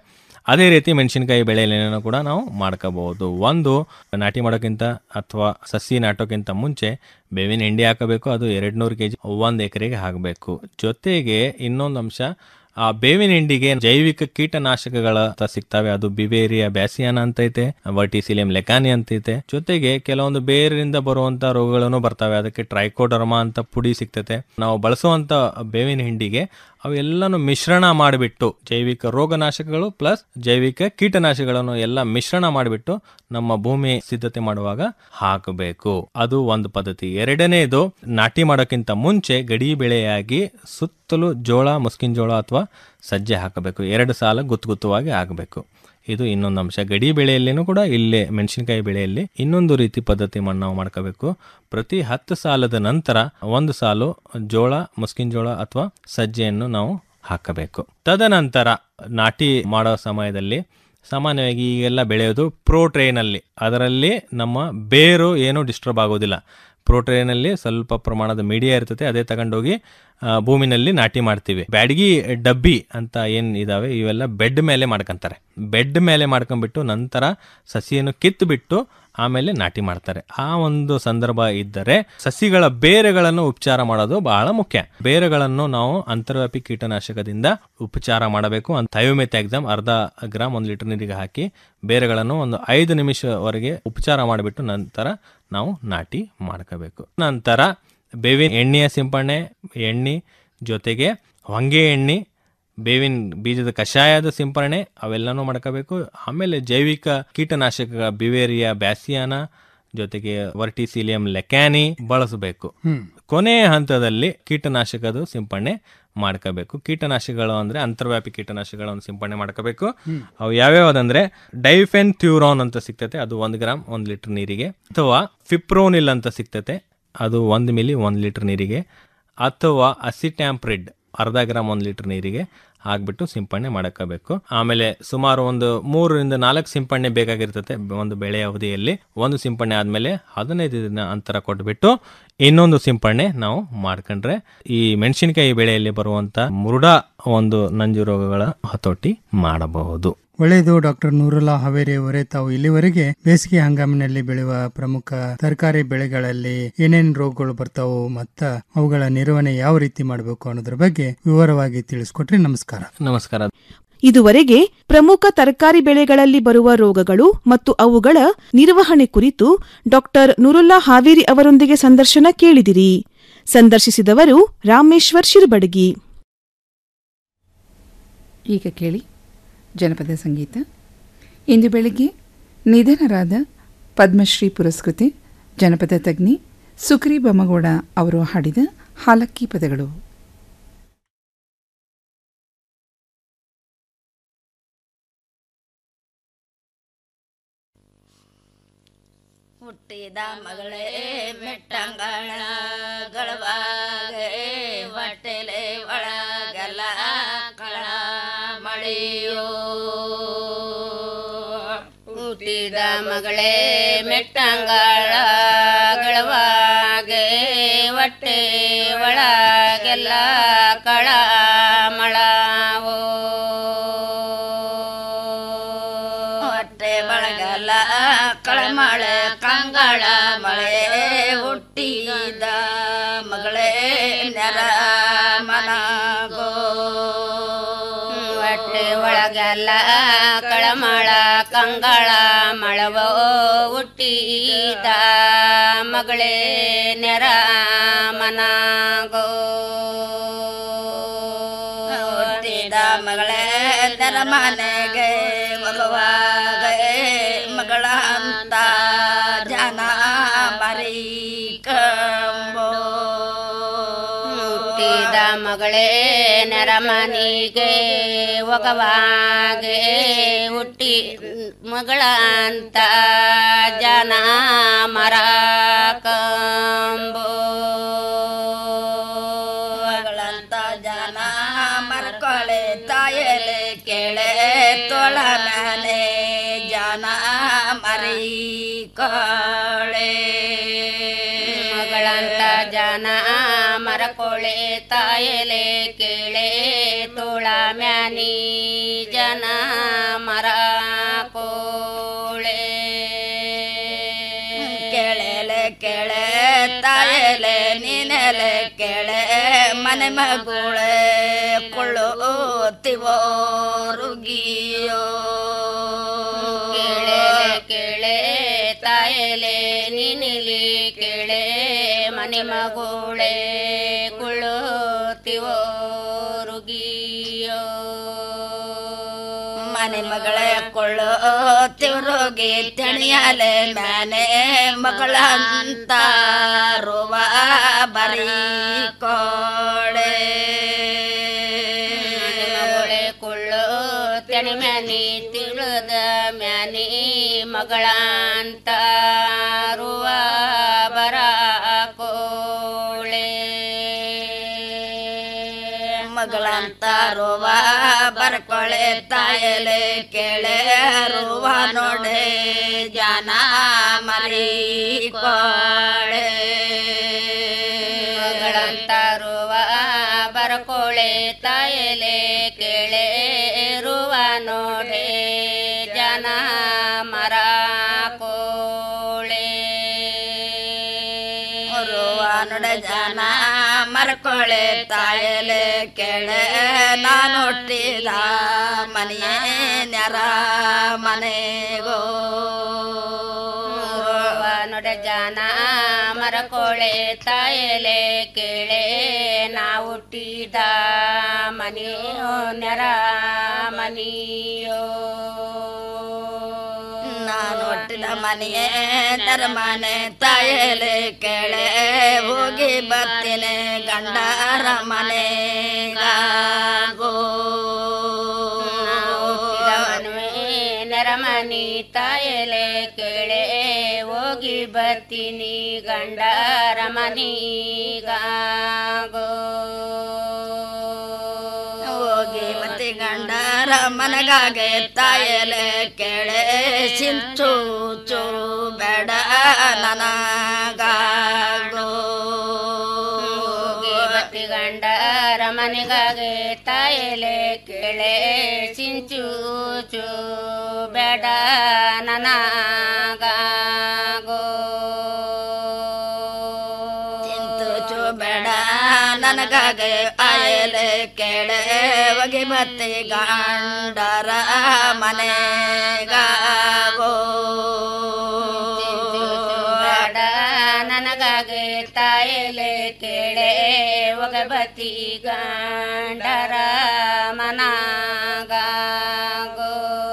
ಅದೇ ರೀತಿ ಮೆಣಸಿನಕಾಯಿ ಬೆಳೆಯನ್ನು ಕೂಡ ನಾವು ಮಾಡ್ಕೋಬಹುದು ಒಂದು ನಾಟಿ ಮಾಡೋಕ್ಕಿಂತ ಅಥವಾ ಸಸಿ ನಾಟೋಕ್ಕಿಂತ ಮುಂಚೆ ಬೇವಿನ ಹಿಂಡಿ ಹಾಕಬೇಕು ಅದು ಎರಡು ನೂರು ಕೆ ಜಿ ಒಂದು ಎಕರೆಗೆ ಹಾಕಬೇಕು ಜೊತೆಗೆ ಇನ್ನೊಂದು ಅಂಶ ಆ ಬೇವಿನ ಹಿಂಡಿಗೆ ಜೈವಿಕ ಕೀಟನಾಶಕಗಳ ಅಂತ ಸಿಗ್ತವೆ ಅದು ಬಿವೇರಿಯಾ ಬ್ಯಾಸಿಯಾನ ಅಂತ ಐತೆ ವರ್ಟಿಸಿಲಿಯಂ ಲೆಕಾನಿ ಅಂತ ಐತೆ ಜೊತೆಗೆ ಕೆಲವೊಂದು ಬೇರಿಂದ ಬರುವಂತ ರೋಗಗಳನ್ನು ಬರ್ತವೆ ಅದಕ್ಕೆ ಟ್ರೈಕೋಡರ್ಮಾ ಅಂತ ಪುಡಿ ಸಿಗ್ತತೆ ನಾವು ಬಳಸುವಂತ ಬೇವಿನ ಹಿಂಡಿಗೆ ಅವೆಲ್ಲನೂ ಮಿಶ್ರಣ ಮಾಡಿಬಿಟ್ಟು ಜೈವಿಕ ರೋಗನಾಶಕಗಳು ಪ್ಲಸ್ ಜೈವಿಕ ಕೀಟನಾಶಕಗಳನ್ನು ಎಲ್ಲ ಮಿಶ್ರಣ ಮಾಡಿಬಿಟ್ಟು ನಮ್ಮ ಭೂಮಿ ಸಿದ್ಧತೆ ಮಾಡುವಾಗ ಹಾಕಬೇಕು ಅದು ಒಂದು ಪದ್ಧತಿ ಎರಡನೇದು ನಾಟಿ ಮಾಡೋಕ್ಕಿಂತ ಮುಂಚೆ ಗಡಿ ಬೆಳೆಯಾಗಿ ಸುತ್ತಲೂ ಜೋಳ ಮುಸ್ಕಿನ ಜೋಳ ಅಥವಾ ಸಜ್ಜೆ ಹಾಕಬೇಕು ಎರಡು ಸಾಲ ಗುತ್ತು ಗುತ್ತುವಾಗಿ ಹಾಕಬೇಕು ಇದು ಇನ್ನೊಂದು ಅಂಶ ಗಡಿ ಬೆಳೆಯಲ್ಲಿನೂ ಕೂಡ ಇಲ್ಲೇ ಮೆಣಸಿನಕಾಯಿ ಬೆಳೆಯಲ್ಲಿ ಇನ್ನೊಂದು ರೀತಿ ಪದ್ಧತಿ ಮಣ್ಣು ನಾವು ಮಾಡ್ಕೋಬೇಕು ಪ್ರತಿ ಹತ್ತು ಸಾಲದ ನಂತರ ಒಂದು ಸಾಲು ಜೋಳ ಮುಸ್ಕಿನ ಜೋಳ ಅಥವಾ ಸಜ್ಜೆಯನ್ನು ನಾವು ಹಾಕಬೇಕು ತದನಂತರ ನಾಟಿ ಮಾಡೋ ಸಮಯದಲ್ಲಿ ಸಾಮಾನ್ಯವಾಗಿ ಈಗೆಲ್ಲ ಬೆಳೆಯೋದು ಪ್ರೋ ಟ್ರೇನಲ್ಲಿ ಅದರಲ್ಲಿ ನಮ್ಮ ಬೇರು ಏನೂ ಡಿಸ್ಟರ್ಬ್ ಆಗೋದಿಲ್ಲ ಪ್ರೋ ಟ್ರೇನಲ್ಲಿ ಸ್ವಲ್ಪ ಪ್ರಮಾಣದ ಮೀಡಿಯಾ ಇರ್ತದೆ ಅದೇ ತಗೊಂಡೋಗಿ ಆ, ಭೂಮಿನಲ್ಲಿ ನಾಟಿ ಮಾಡ್ತೀವಿ ಬ್ಯಾಡಗಿ ಡಬ್ಬಿ ಅಂತ ಏನ್ ಇದಾವೆ ಇವೆಲ್ಲ ಬೆಡ್ ಮೇಲೆ ಮಾಡ್ಕೊಂತಾರೆ ಬೆಡ್ ಮೇಲೆ ಮಾಡ್ಕೊಂಡ್ಬಿಟ್ಟು ನಂತರ ಸಸಿಯನ್ನು ಕಿತ್ತು ಬಿಟ್ಟು ಆಮೇಲೆ ನಾಟಿ ಮಾಡ್ತಾರೆ ಆ ಒಂದು ಸಂದರ್ಭ ಇದ್ದರೆ ಸಸಿಗಳ ಬೇರೆಗಳನ್ನು ಉಪಚಾರ ಮಾಡೋದು ಬಹಳ ಮುಖ್ಯ ಬೇರೆಗಳನ್ನು ನಾವು ಅಂತರ್ವ್ಯಾಪಿ ಕೀಟನಾಶಕದಿಂದ ಉಪಚಾರ ಮಾಡಬೇಕು ಅಂತ ಥಯೋಮೆತ್ ಎಕ್ಸಾಮ್ ಅರ್ಧ ಗ್ರಾಮ್ ಒಂದು ಲೀಟರ್ ನೀರಿಗೆ ಹಾಕಿ ಬೇರೆಗಳನ್ನು ಒಂದು ಐದು ನಿಮಿಷವರೆಗೆ ಉಪಚಾರ ಮಾಡಿಬಿಟ್ಟು ನಂತರ ನಾವು ನಾಟಿ ಮಾಡ್ಕೋಬೇಕು ನಂತರ ಬೇವಿನ ಎಣ್ಣೆಯ ಸಿಂಪಡಣೆ ಎಣ್ಣೆ ಜೊತೆಗೆ ಹೊಂಗೆ ಎಣ್ಣೆ ಬೇವಿನ ಬೀಜದ ಕಷಾಯದ ಸಿಂಪರಣೆ ಅವೆಲ್ಲನೂ ಮಾಡ್ಕೋಬೇಕು ಆಮೇಲೆ ಜೈವಿಕ ಕೀಟನಾಶಕ ಬಿವೇರಿಯಾ ಬ್ಯಾಸಿಯಾನ ಜೊತೆಗೆ ವರ್ಟಿಸಿಲಿಯಂ ಲೆಕ್ಯಾನಿ ಬಳಸಬೇಕು ಹ್ಮ್. ಕೊನೆಯ ಹಂತದಲ್ಲಿ ಕೀಟನಾಶಕದ ಸಿಂಪರಣೆ ಮಾಡ್ಕೋಬೇಕು ಕೀಟನಾಶಕಗಳು ಅಂದ್ರೆ ಅಂತರ್ವ್ಯಾಪಿ ಕೀಟನಾಶಕಗಳನ್ನು ಸಿಂಪರಣೆ ಮಾಡ್ಕೋಬೇಕು ಹ್ಮ್. ಅವು ಯಾವ್ಯಾವ್ದಂದ್ರೆ ಡೈಫೆನ್ ಥ್ಯೂರಾನ್ ಅಂತ ಸಿಗ್ತತೆ ಅದು ಒಂದು ಗ್ರಾಮ್ ಒಂದು ಲೀಟರ್ ನೀರಿಗೆ ಅಥವಾ ಫಿಪ್ರೋನಿಲ್ ಅಂತ ಸಿಗ್ತತೆ ಅದು ಒಂದು ಮಿಲಿ ಒಂದು ಲೀಟರ್ ನೀರಿಗೆ ಅಥವಾ ಅಸಿಟ್ಯಾಂಪ್ರಿಡ್ ಅರ್ಧ ಗ್ರಾಮ್ ಒಂದು ಲೀಟರ್ ನೀರಿಗೆ ಹಾಕ್ಬಿಟ್ಟು ಸಿಂಪಡಣೆ ಮಾಡಕೋಬೇಕು ಆಮೇಲೆ ಸುಮಾರು ಒಂದು ಮೂರರಿಂದ ನಾಲ್ಕು ಸಿಂಪಡಣೆ ಬೇಕಾಗಿರ್ತದೆ ಒಂದು ಬೆಳೆ ಅವಧಿಯಲ್ಲಿ ಒಂದು ಸಿಂಪಡಣೆ ಆದಮೇಲೆ ಹದಿನೈದು ದಿನ ಅಂತರ ಕೊಟ್ಬಿಟ್ಟು ಇನ್ನೊಂದು ಸಿಂಪಡಣೆ ನಾವು ಮಾಡ್ಕೊಂಡ್ರೆ ಈ ಮೆಣಸಿನಕಾಯಿ ಬೆಳೆಯಲ್ಲಿ ಬರುವಂತ ಮುರುಡ ಒಂದು ನಂಜು ರೋಗಗಳ ಹತೋಟಿ ಮಾಡಬಹುದು ಒಳ್ಳೆಯದು ಡಾಕ್ಟರ್ ನೂರುಲ್ಲಾ ಹಾವೇರಿ ಅವರೇ ತಾವು ಇಲ್ಲಿವರೆಗೆ ಬೇಸಿಗೆ ಹಂಗಾಮಿನಲ್ಲಿ ಬೆಳೆಯುವ ಪ್ರಮುಖ ತರಕಾರಿ ಬೆಳೆಗಳಲ್ಲಿ ಏನೇನ್ ರೋಗಗಳು ಬರ್ತಾವು ಮತ್ತ ಅವುಗಳ ನಿರ್ವಹಣೆ ಯಾವ ರೀತಿ ಮಾಡಬೇಕು ಅನ್ನೋದ್ರ ಬಗ್ಗೆ ವಿವರವಾಗಿ ತಿಳಿಸ್ಕೊಟ್ರಿ ನಮಸ್ಕಾರ ನಮಸ್ಕಾರ ಇದುವರೆಗೆ ಪ್ರಮುಖ ತರಕಾರಿ ಬೆಳೆಗಳಲ್ಲಿ ಬರುವ ರೋಗಗಳು ಮತ್ತು ಅವುಗಳ ನಿರ್ವಹಣೆ ಕುರಿತು ಡಾಕ್ಟರ್ ನುರುಲ್ಲಾ ಹಾವೇರಿ ಅವರೊಂದಿಗೆ ಸಂದರ್ಶನ ಕೇಳಿದಿರಿ ಸಂದರ್ಶಿಸಿದವರು ರಾಮೇಶ್ವರ್ ಶಿರ್ಬಡಗಿ ಈಗ ಕೇಳಿ ಜನಪದ ಸಂಗೀತ ಇಂದು ಬೆಳಿಗ್ಗೆ ನಿಧನರಾದ ಪದ್ಮಶ್ರೀ ಪುರಸ್ಕೃತೆ ಜನಪದ ತಜ್ಞಿ ಸುಕ್ರಿ ಬಮ್ಮಗೌಡ ಅವರು ಹಾಡಿದ ಹಾಲಕ್ಕಿ ಪದಗಳು ಹುಟ್ಟಿದ ಮಗಳೇ ಮೆಟ್ಟಂಗಳ ಗಳವಾಗೆ ಹೊಟ್ಟೆಲೆ ಒಳಗಲ ಕಳ ಮಳೆಯೋ ಹುಟ್ಟಿದ ಮಗಳೇ ಮೆಟ್ಟಂಗಳ ಗಳವಾಗೆ ಹೊಟ್ಟೆ ಒಳಗೆಲ್ಲ ಕಳ ಮಳವೋ ಹೊಟ್ಟೆ ಒಳಗೆಲ್ಲ ಕಳಮಳೆ ಕಂಗಳ ಮಳೆ ಹುಟ್ಟಿದ ಮಗಳೇ ನೆರ ಮನಗೋ ಹೊಟ್ಟೆ ಒಳಗೆಲ್ಲ ಕಳಮಳ ಕಂಗಳ ಮಳವೋ ಹುಟ್ಟಿದ ಮಗಳೇ ನೆರ ಮನಗೋ ಹುಟ್ಟಿದ ಮಗಳೇ ನೆರ ಮನೆಗೆ ಮಗವಾಗೆ ಮಗಳ ಅಂತ ಜನ ಮರಿ ಕಂಬೋ ಹುಟ್ಟಿದ ಮಗಳೇ ನೆರಮನಿಗೆ ಒಗವಾಗೆ ಹುಟ್ಟಿ ಮಗಳ ಅಂತ ಜನ ಮರ ಕಂಬೋ ಮಗಳಂತ ಜನ ಮರ್ಕೊಳೆ ತಾಯಲೆ ಕೆಳೆ ತೊಳ ಮೇಲೆ ಜನ ಮರಿ ಕಳೆ ಮಗಳಂತ ಜನ ಮರ ಬರಕೊಳೆ ತಾಯಲೆ ಕೇಳೆ ತೋಳ ಮ್ಯಾನಿ ಜನ ಮರ ಕೋಳೆ ಕೆಳೆಲೆ ಕೆಳೆ ತಾಯಲೆ ನೀನೆಲೆ ಕೆಳೆ ಮನೆ ಮಗುಳೆ ಕೊಳ್ಳುತ್ತಿವೋರುಗಿಯೋ ಕೆಳೆ ಕೆಳೆ ತಾಯಲೆ ನೀನಿಲಿ ಕೆಳೆ ಮನೆ ಮಗುಳೆ ಕೊಳ್ಳುತ್ತಿವೋರುಗಿಯೋ ಮನೆ ಮಗಳೇ ಕೊಳ್ಳೋ ತಿವ್ರೋಗಿ ತಣಿಯಲೆ ಮ್ಯಾನೆ ಮಗಳ ಅಂತ ರುವ ಬರೀ ಕೋಳೆ ಮಗಳೇ ಕೊಳ್ಳೋ ತಣಿ ಮ್ಯಾನಿ ತಿಳಿದ ಮ್ಯಾನಿ ಮಗಳ ಅಂತ ರುವ ಬರ ಕೋಳೆ ಮಗಳಂತ ರುವ ಬರ್ಕೊಳೆ ತಾಯಲೆ ಕೆಳೆ ರುವ ನೋಡೆ ಜನ ಮರಿ ಕೋಳೆ ಮಗಳಂತ ರುವ ಬರ್ಕೊಳೆ ತಾಯಲೆ ಕೆಳೆ ರುವ ನೋಡೆ ಜನ ಮರ ಕೋಳೆ ರುವ ನೋಡೆ ಜನ ಮರ್ಕೊಳೆ ತಾಯಲೆ ಕೆಳೆ ನಾನು ಹುಟ್ಟಿದ ಮನೆಯೇ ನೆರ ಮನೆಗೋ ನೊಡೆ ಜನ ಮರಕೊಳೆ ತಾಯಲೆ ಕೇಳೆ ನಾ ಹುಟ್ಟಿದ ಮನೆಯೋ ನೆರ ಮನೆಯೋ ನಾನು ಹುಟ್ಟಿದ ಮನೆಯೇ ನೆರ ಮನೆ ತಾಯಲೆ ಕೇಳೆ ಹೋಗಿ ಬರ್ತೀನಿ ಗಂಡರ ಮನೆಗಾಗೋ ನೆರಮನಿ ತಾಯಲೆ ಕೇಳೆ ಹೋಗಿ ಬರ್ತೀನಿ ಗಂಡರ ಮನಿಗಾಗೋ ಹೋಗಿ ಮತ್ತೆ ಗಂಡರ ಮನಗಾಗೆ ತಾಯಲೆ ಕೇಳೆ ಸಿಂಚು ಚೂ ಬೇಡ ನನಗಾಗೋ ಹೋಗಿ ಮತ್ತೆ ಗಂಡರ ಮನೆಗಾಗೆ ತಾಯಲೆ ಕೇಳೆ ಸಿಂಚು ಚೂ ಬೇಡ ನನಗಾಗೋ ಚಿಂತು ಚೂ ಬೇಡ ನನಗಾಗೆ ಆಯಲೆ ಕೆಳೆ ಒಗಿ ಬತ್ತಿ ಗಂಡರ ಮನೆಗಾಗೋ ಬೇಡ ನನಗಾಗೆ ತಾಯಲೆ ಕೇಳೆ ಒಗಬತಿ ಗಂಡರ ಮನಾಗಾಗೋ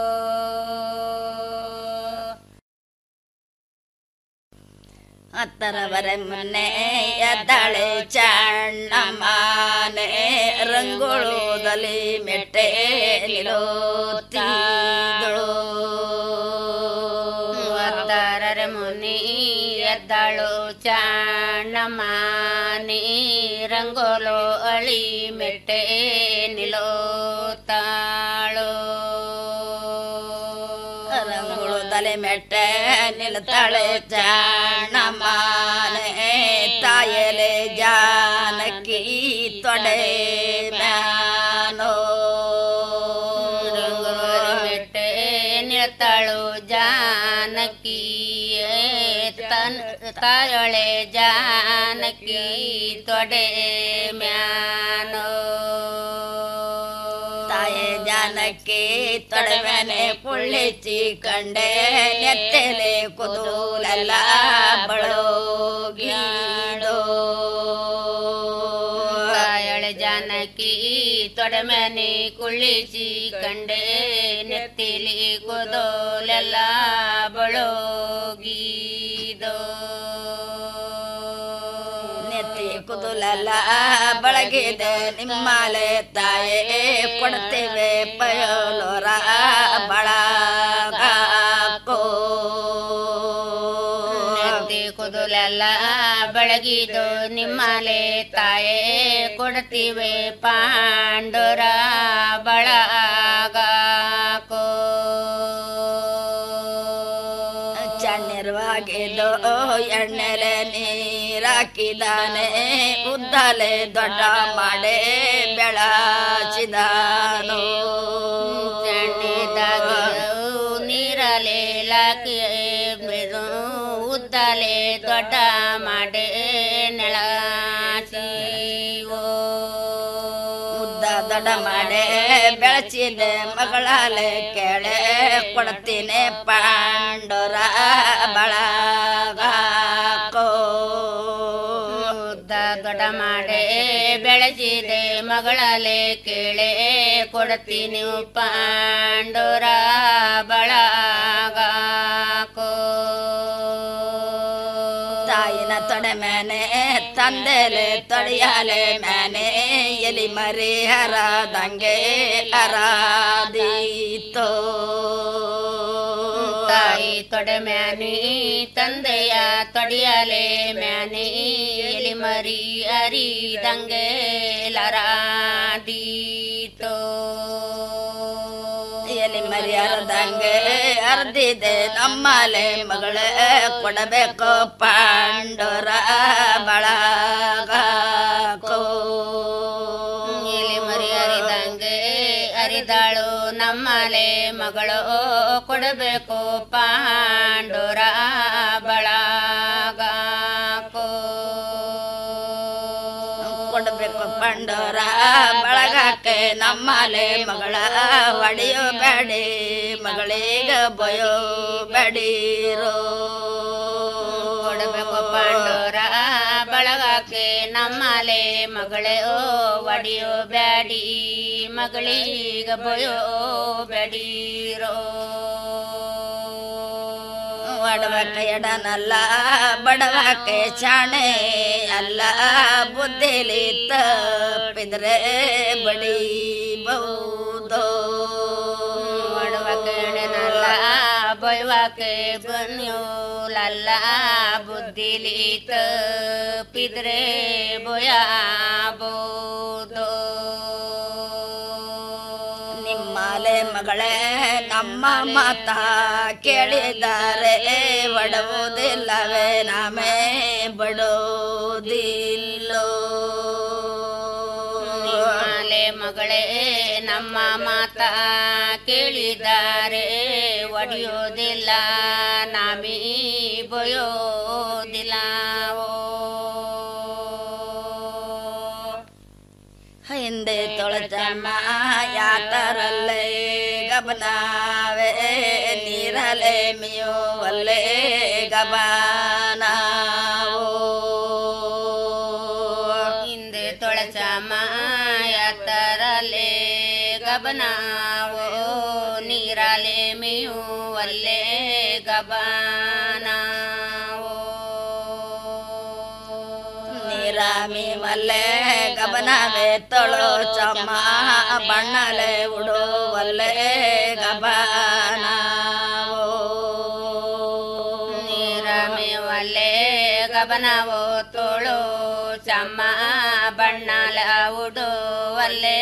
ಹತ್ತರವರೆ ಮೊನ್ನೆ ಎದ್ದಾಳೆ ಚಣ್ಣಮ್ಮನೆ ರಂಗುಳುದಲ್ಲಿ ಮೆಟ್ಟೆ ನಿಲೋತಿಗಳು ಹತ್ತರರೆ ಮುನಿ ಎದ್ದಾಳು ಚಣ್ಣಮ್ಮನೆ ರಂಗೋಲು ಅಳಿ ಮೆಟ್ಟೆ ನಿಲೋತಾಳು ರಂಗುಳು ತಲೆ ಮೆಟ್ಟೆ ನಿಲ್ತಾಳೆ ಜಾಣಮಾನೆ ತಾಯಲೆ ಜಾನಕಿ ತೊಡೆ ಮ್ಯಾನೋ ರಂಗುಳು ಮೆಟ್ಟೆ ನಿಲ್ತಾಳು ಜಾನಕಿ ತನ್ ತಾಯೊಳೆ ಜಾನಕಿ ತೊಡೆ ಮ್ಯಾನೋ ತಾಯೆ ಜಾನಕಿ ತೊಡವೆನೆ ಪುಳ್ಳಿಚ್ಚಿ ಕಂಡೆ ನೆತ್ತಲೆ ಕುದೂಲೆಲ್ಲ ಬಳೋಗಿಡೋ ತಾಯಳೆ ಜಾನಕಿ ತೊಡಮೆನೆ ಕುಳ್ಳಿಸಿ ಕಂಡೆ ನೆತ್ತಿಲಿ ಕುದೋಲೆಲ್ಲ ಬಳೋಗಿದೋ ನೆತ್ತಿ ಕುದುಲೆಲ್ಲ ಬಳಗಿದೆ ನಿಮ್ಮಲೆ ತಾಯೇ ಕೊಡ್ತೇವೆ ಪಯೋಲೋರ ಬಳಗಾಕೋ ನೆತ್ತಿ ಕುದುಲೆಲ್ಲ ಬೆಳಗಿದು ನಿಮ್ಮಲೆ ತಾಯೇ ಕೊಡ್ತೀವಿ ಪಾಂಡುರ ಬಳಗಾಕೋ ಚಣ್ಣಿರುವಾಗಿದ್ದು ಎಣ್ಣೆಲೆ ನೀರಾಕಿ ಹಾಕಿದಾನೆ ಉದ್ದಲೆ ದೊಡ್ಡ ಮಾಡೆ ಬೆಳಚಿದಾನು ಚಂಡಿದಾಗ ನೀರಲೆ ಲಾಕಿ ಬಿಡು ಉದ್ದಲೆ ದೊಡ್ಡ ಮಾಡೆ ನೆಳಚಿ ಉದ್ದ ದೊಡ್ಡ ಮಾಡೆ ಬೆಳಚಿದೆ ಮಗಳಲೆ ಕೆಳೆ ಕೊಡ್ತೀನಿ ಪಾಂಡುರ ಬಳಗಾಕೋ ಉದ್ದ ದೊಡ್ಡ ಮಾಡೆ ಬೆಳೆಸಿದೆ ಮಗಳಲೆ ಕೇಳೆ ಕೊಡ್ತೀನಿ ಪಾಂಡುರ ಬಳಗಾಕೋ ತಾಯಿನ ತೊಡೆ ಮೇನೆ ತಂದೆಲೆ ತೊಡೆಯಾಲೆ ಮೇನೆ ಎಲಿ ಮರಿ ಹರದಂಗೆ ಹರಾದೀತೋ ತಾಯಿ ತೊಡೆ ಮ್ಯಾನಿ ತಂದೆಯ ತೊಡೆಯಲೆ ಮ್ಯಾನಿ ಎಲಿ ಮರಿ ಅರಿದಂಗೆ ಲರಾದೀತೋ ಎಲಿ ಮರಿ ಅರ್ದಂಗೆ ಅರ್ದಿದೆ ನಮ್ಮಲೆ ಮಗಳೇ ಕೊಡಬೇಕು ಪಾಂಡುರ ಬಳಗಾಕೋ ಎಲಿ ಮರಿ ಅರಿದಂಗೆ ಅರಿದಾಳು ನಮ್ಮಲೆ ಮಗಳು ಕೊಡಬೇಕು ಪಾಂಡುರ ಬಳಗಾಕೋ ಕೊಡಬೇಕು ಪಂಡೋರ ಬಳಗಕ್ಕೆ ನಮ್ಮಲೆ ಮಗಳ ಒಡೆಯೋ ಬೇಡಿ ಮಗಳೀಗ ಬಯೋ ಬೇಡಿರೋ ಕೊಡಬೇಕು ಪಂಡೋರ ಬಳಗಕ್ಕೆ ನಮ್ಮಲೆ ಮಗಳೇ ಓ ಒಡೆಯೋ ಬ್ಯಾಡಿ ಮಗಳೀಗ ಬಯೋ ಬೇಡಿರೋ ಒಡವಕ್ಕೆ ಎಡನಲ್ಲ ಬಡವಕ್ಕೆ ಚಾಣೆ ಅಲ್ಲ ಬುದ್ಧಿಲಿ ತಪ್ಪಿದ್ರೆ ಬಡಿಬಹುದು ಒಡವಕ್ಕೆ ಎಡನಲ್ಲ ಬೈವಕ್ಕೆ ಬನ್ಯೂಲಲ್ಲ ಬುದ್ಧಿಲಿ ತಪ್ಪಿದ್ರೆ ಬೊಯಬಹುದು ನಿಮ್ಮಲೆ ಮಗಳೇ ನಮ್ಮ ಮಾತ ಕೇಳಿದರೆ ಬಡುವುದಿಲ್ಲವೇ ನಾಮೇ ಬಡೋದಿಲ್ಲೋ ನಿಮ್ಮಲೆ ಮಗಳೇ ನಮ್ಮ ಮಾತ ಕೇಳಿದರೆ ಒಡೆಯೋದಿಲ್ಲ ನಾಮೀ ಬೊಯೋದಿಲ್ಲವೋ ಹಿಂದೆ ತೊಳೆತಮ್ಮ ಯಾತರಲ್ಲೇ ಗಬನಾವೆ ನೀರಲೆ ಮಿಯೋವಲ್ಲೇ ಗಬನಾವೋ ಹಿಂದೆ ತೊಳೆಚಮ್ಮ ಯಾತರಲ್ಲೇ ಗಬನಾವೋ ನೀರಲೆ ಮಿಯುವಲ್ಲೇ ಗಬನಾವೋ ನೀರಾಮಿ ಮಲ್ಲೆ ಗಬನವೇ ತೊಳೋ ಚಮ್ಮ ಬಣ್ಣಲೆ ಉಡುವಲ್ಲೆ ಗಬನಾವೋ ನೀರಾಮಿ ಒಲ್ಲೆ ಗಬನವೋ ತೋಳು ಚಮ್ಮ ಬಣ್ಣಲ ಉಡುವಲ್ಲೆ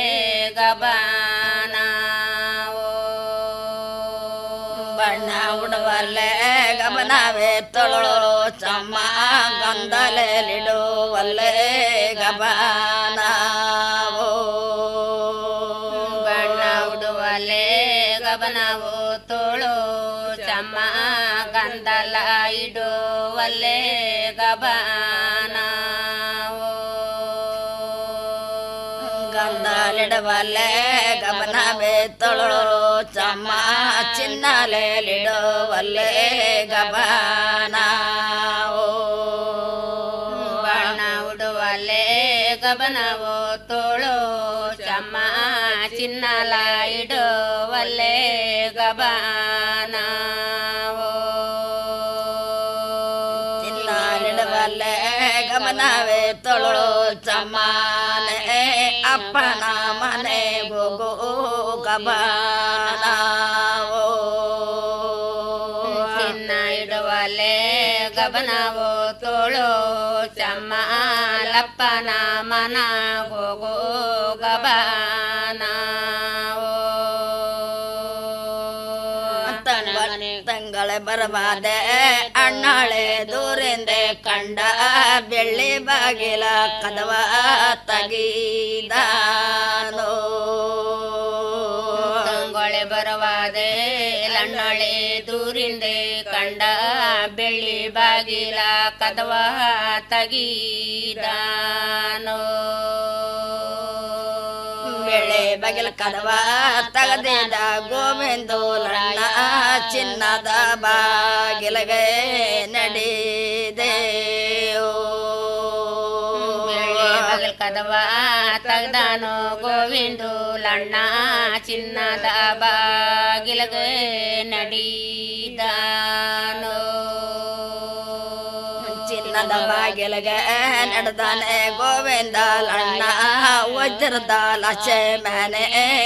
ಗಬನಾವೋ ಬಣ್ಣ ಉಡುವಲ್ಲೆ ಗಮನವೇ ತೊಳೋ ಚಮ್ಮ ಗಂಧಲಿಡುವಲ್ಲೆ ಗಬನಾವೋ ಬಣ್ಣ ಉಡುವಲ್ಲೆ ಗಬನವೋ ತೋಳು ಚಮ್ಮ ಗಂಧಲ ಇಡುವಲ್ಲೆ ಗಬನಾವೋ ಗಂಧಲಿಡುವಲ್ಲೆ ಗಬನವೇ ತೊಳೋ ಚಮ್ಮ ಚಿನ್ನಲೆಲಿಡುವಲ್ಲೆ ಗಬನಾವೋ ಬಣ್ಣ ಉಡುವಲ್ಲೆ ಗಬನವೋ ತೋಳು ಚಮ್ಮ ಚಿನ್ನಲ ಇಡುವಲ್ಲೆ ಗಬನಾವೋ ಚಿನ್ನಲಿಡುವಲ್ಲೆ ಗಮನವೇ ತೊಳು ಚಮ್ಮನೆ ಅಪ್ಪನ ಮನೆಗೂ ಗಬನಾವೋ ಚಿನ್ನ ಇಡುವಲ್ಲೆ ಗಬನವೋ ತೋಳು ಚಮ್ಮ ಲಪ್ಪನ ಮನ ಹೋಗೋ ಗಬನಾವೋ ತಂಗಳ ಬರಬಾದೆ ಅಣ್ಣಾಳೆ ದೂರಿಂದ ಕಂಡ ಬೆಳ್ಳಿ ಬಾಗಿಲ ಕದವ ತಗಿದಾನೋ ತಂಗೊಳೆ ಬರವಾದೆ ಲಣ್ಣಳೆ ದೂರಿಂದ ಕಂಡ ಬೆಳ್ಳಿ ಬಾಗಿಲ ಕದವ ತಗಿದಾನೋ ಬೆಳೆ ಬಗಿಲ ಕದವ ತಗದಿಂದ ಗೋವಿಂದು ಲಣ್ಣ ಚಿನ್ನದ ಬಾಗಿಲಗೆ ನಡಿದೆ ಬೆಳೆ ಬಗಲ್ ಕದವ ತಗದಾನು ಗೋವಿಂದು ಲಣ್ಣ ಚಿನ್ನದ ಬಾಗಿಲಗೆ ನಡಿದಾನೋ ಚಿನ್ನದ ಬಾಗಿಲಗೆ ನಡೆದಾನೆ ಗೋವಿಂದ ಲಣ್ಣ ವಜ್ರದ ಲಚೆ ಮನೆ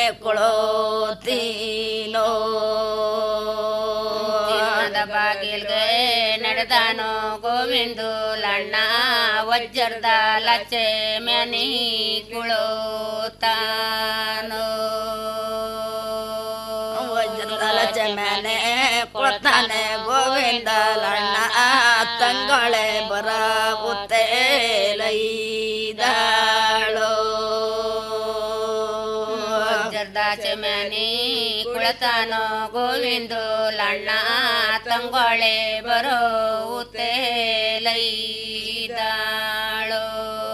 ಕುಳೋತೀನೋ ಚಿನ್ನದ ಬಾಗಿಲ್ಗೆ ನಡೆದಾನೋ ಗೋವಿಂದು ಲಣ್ಣ ವಜ್ರದ ಲಚೆ ಮನೆ ಕುಳೋತಾನೋ ವಜ್ರದ ಲಚೆ ಮನೆ ಕೊಡ್ತಾನೆ ಗೋವಿಂದ ಲಣ್ಣ ತಂಗೊಳೆ ಬರ ಲೈದಾಳೋ ವಜ್ರದಾಚೆ ಮನೆ ಕುಳತಾನೋ ಗೋವಿಂದು ಲಣ್ಣ ತಂಗೊಳೆ ಬರೋ ಲೈದ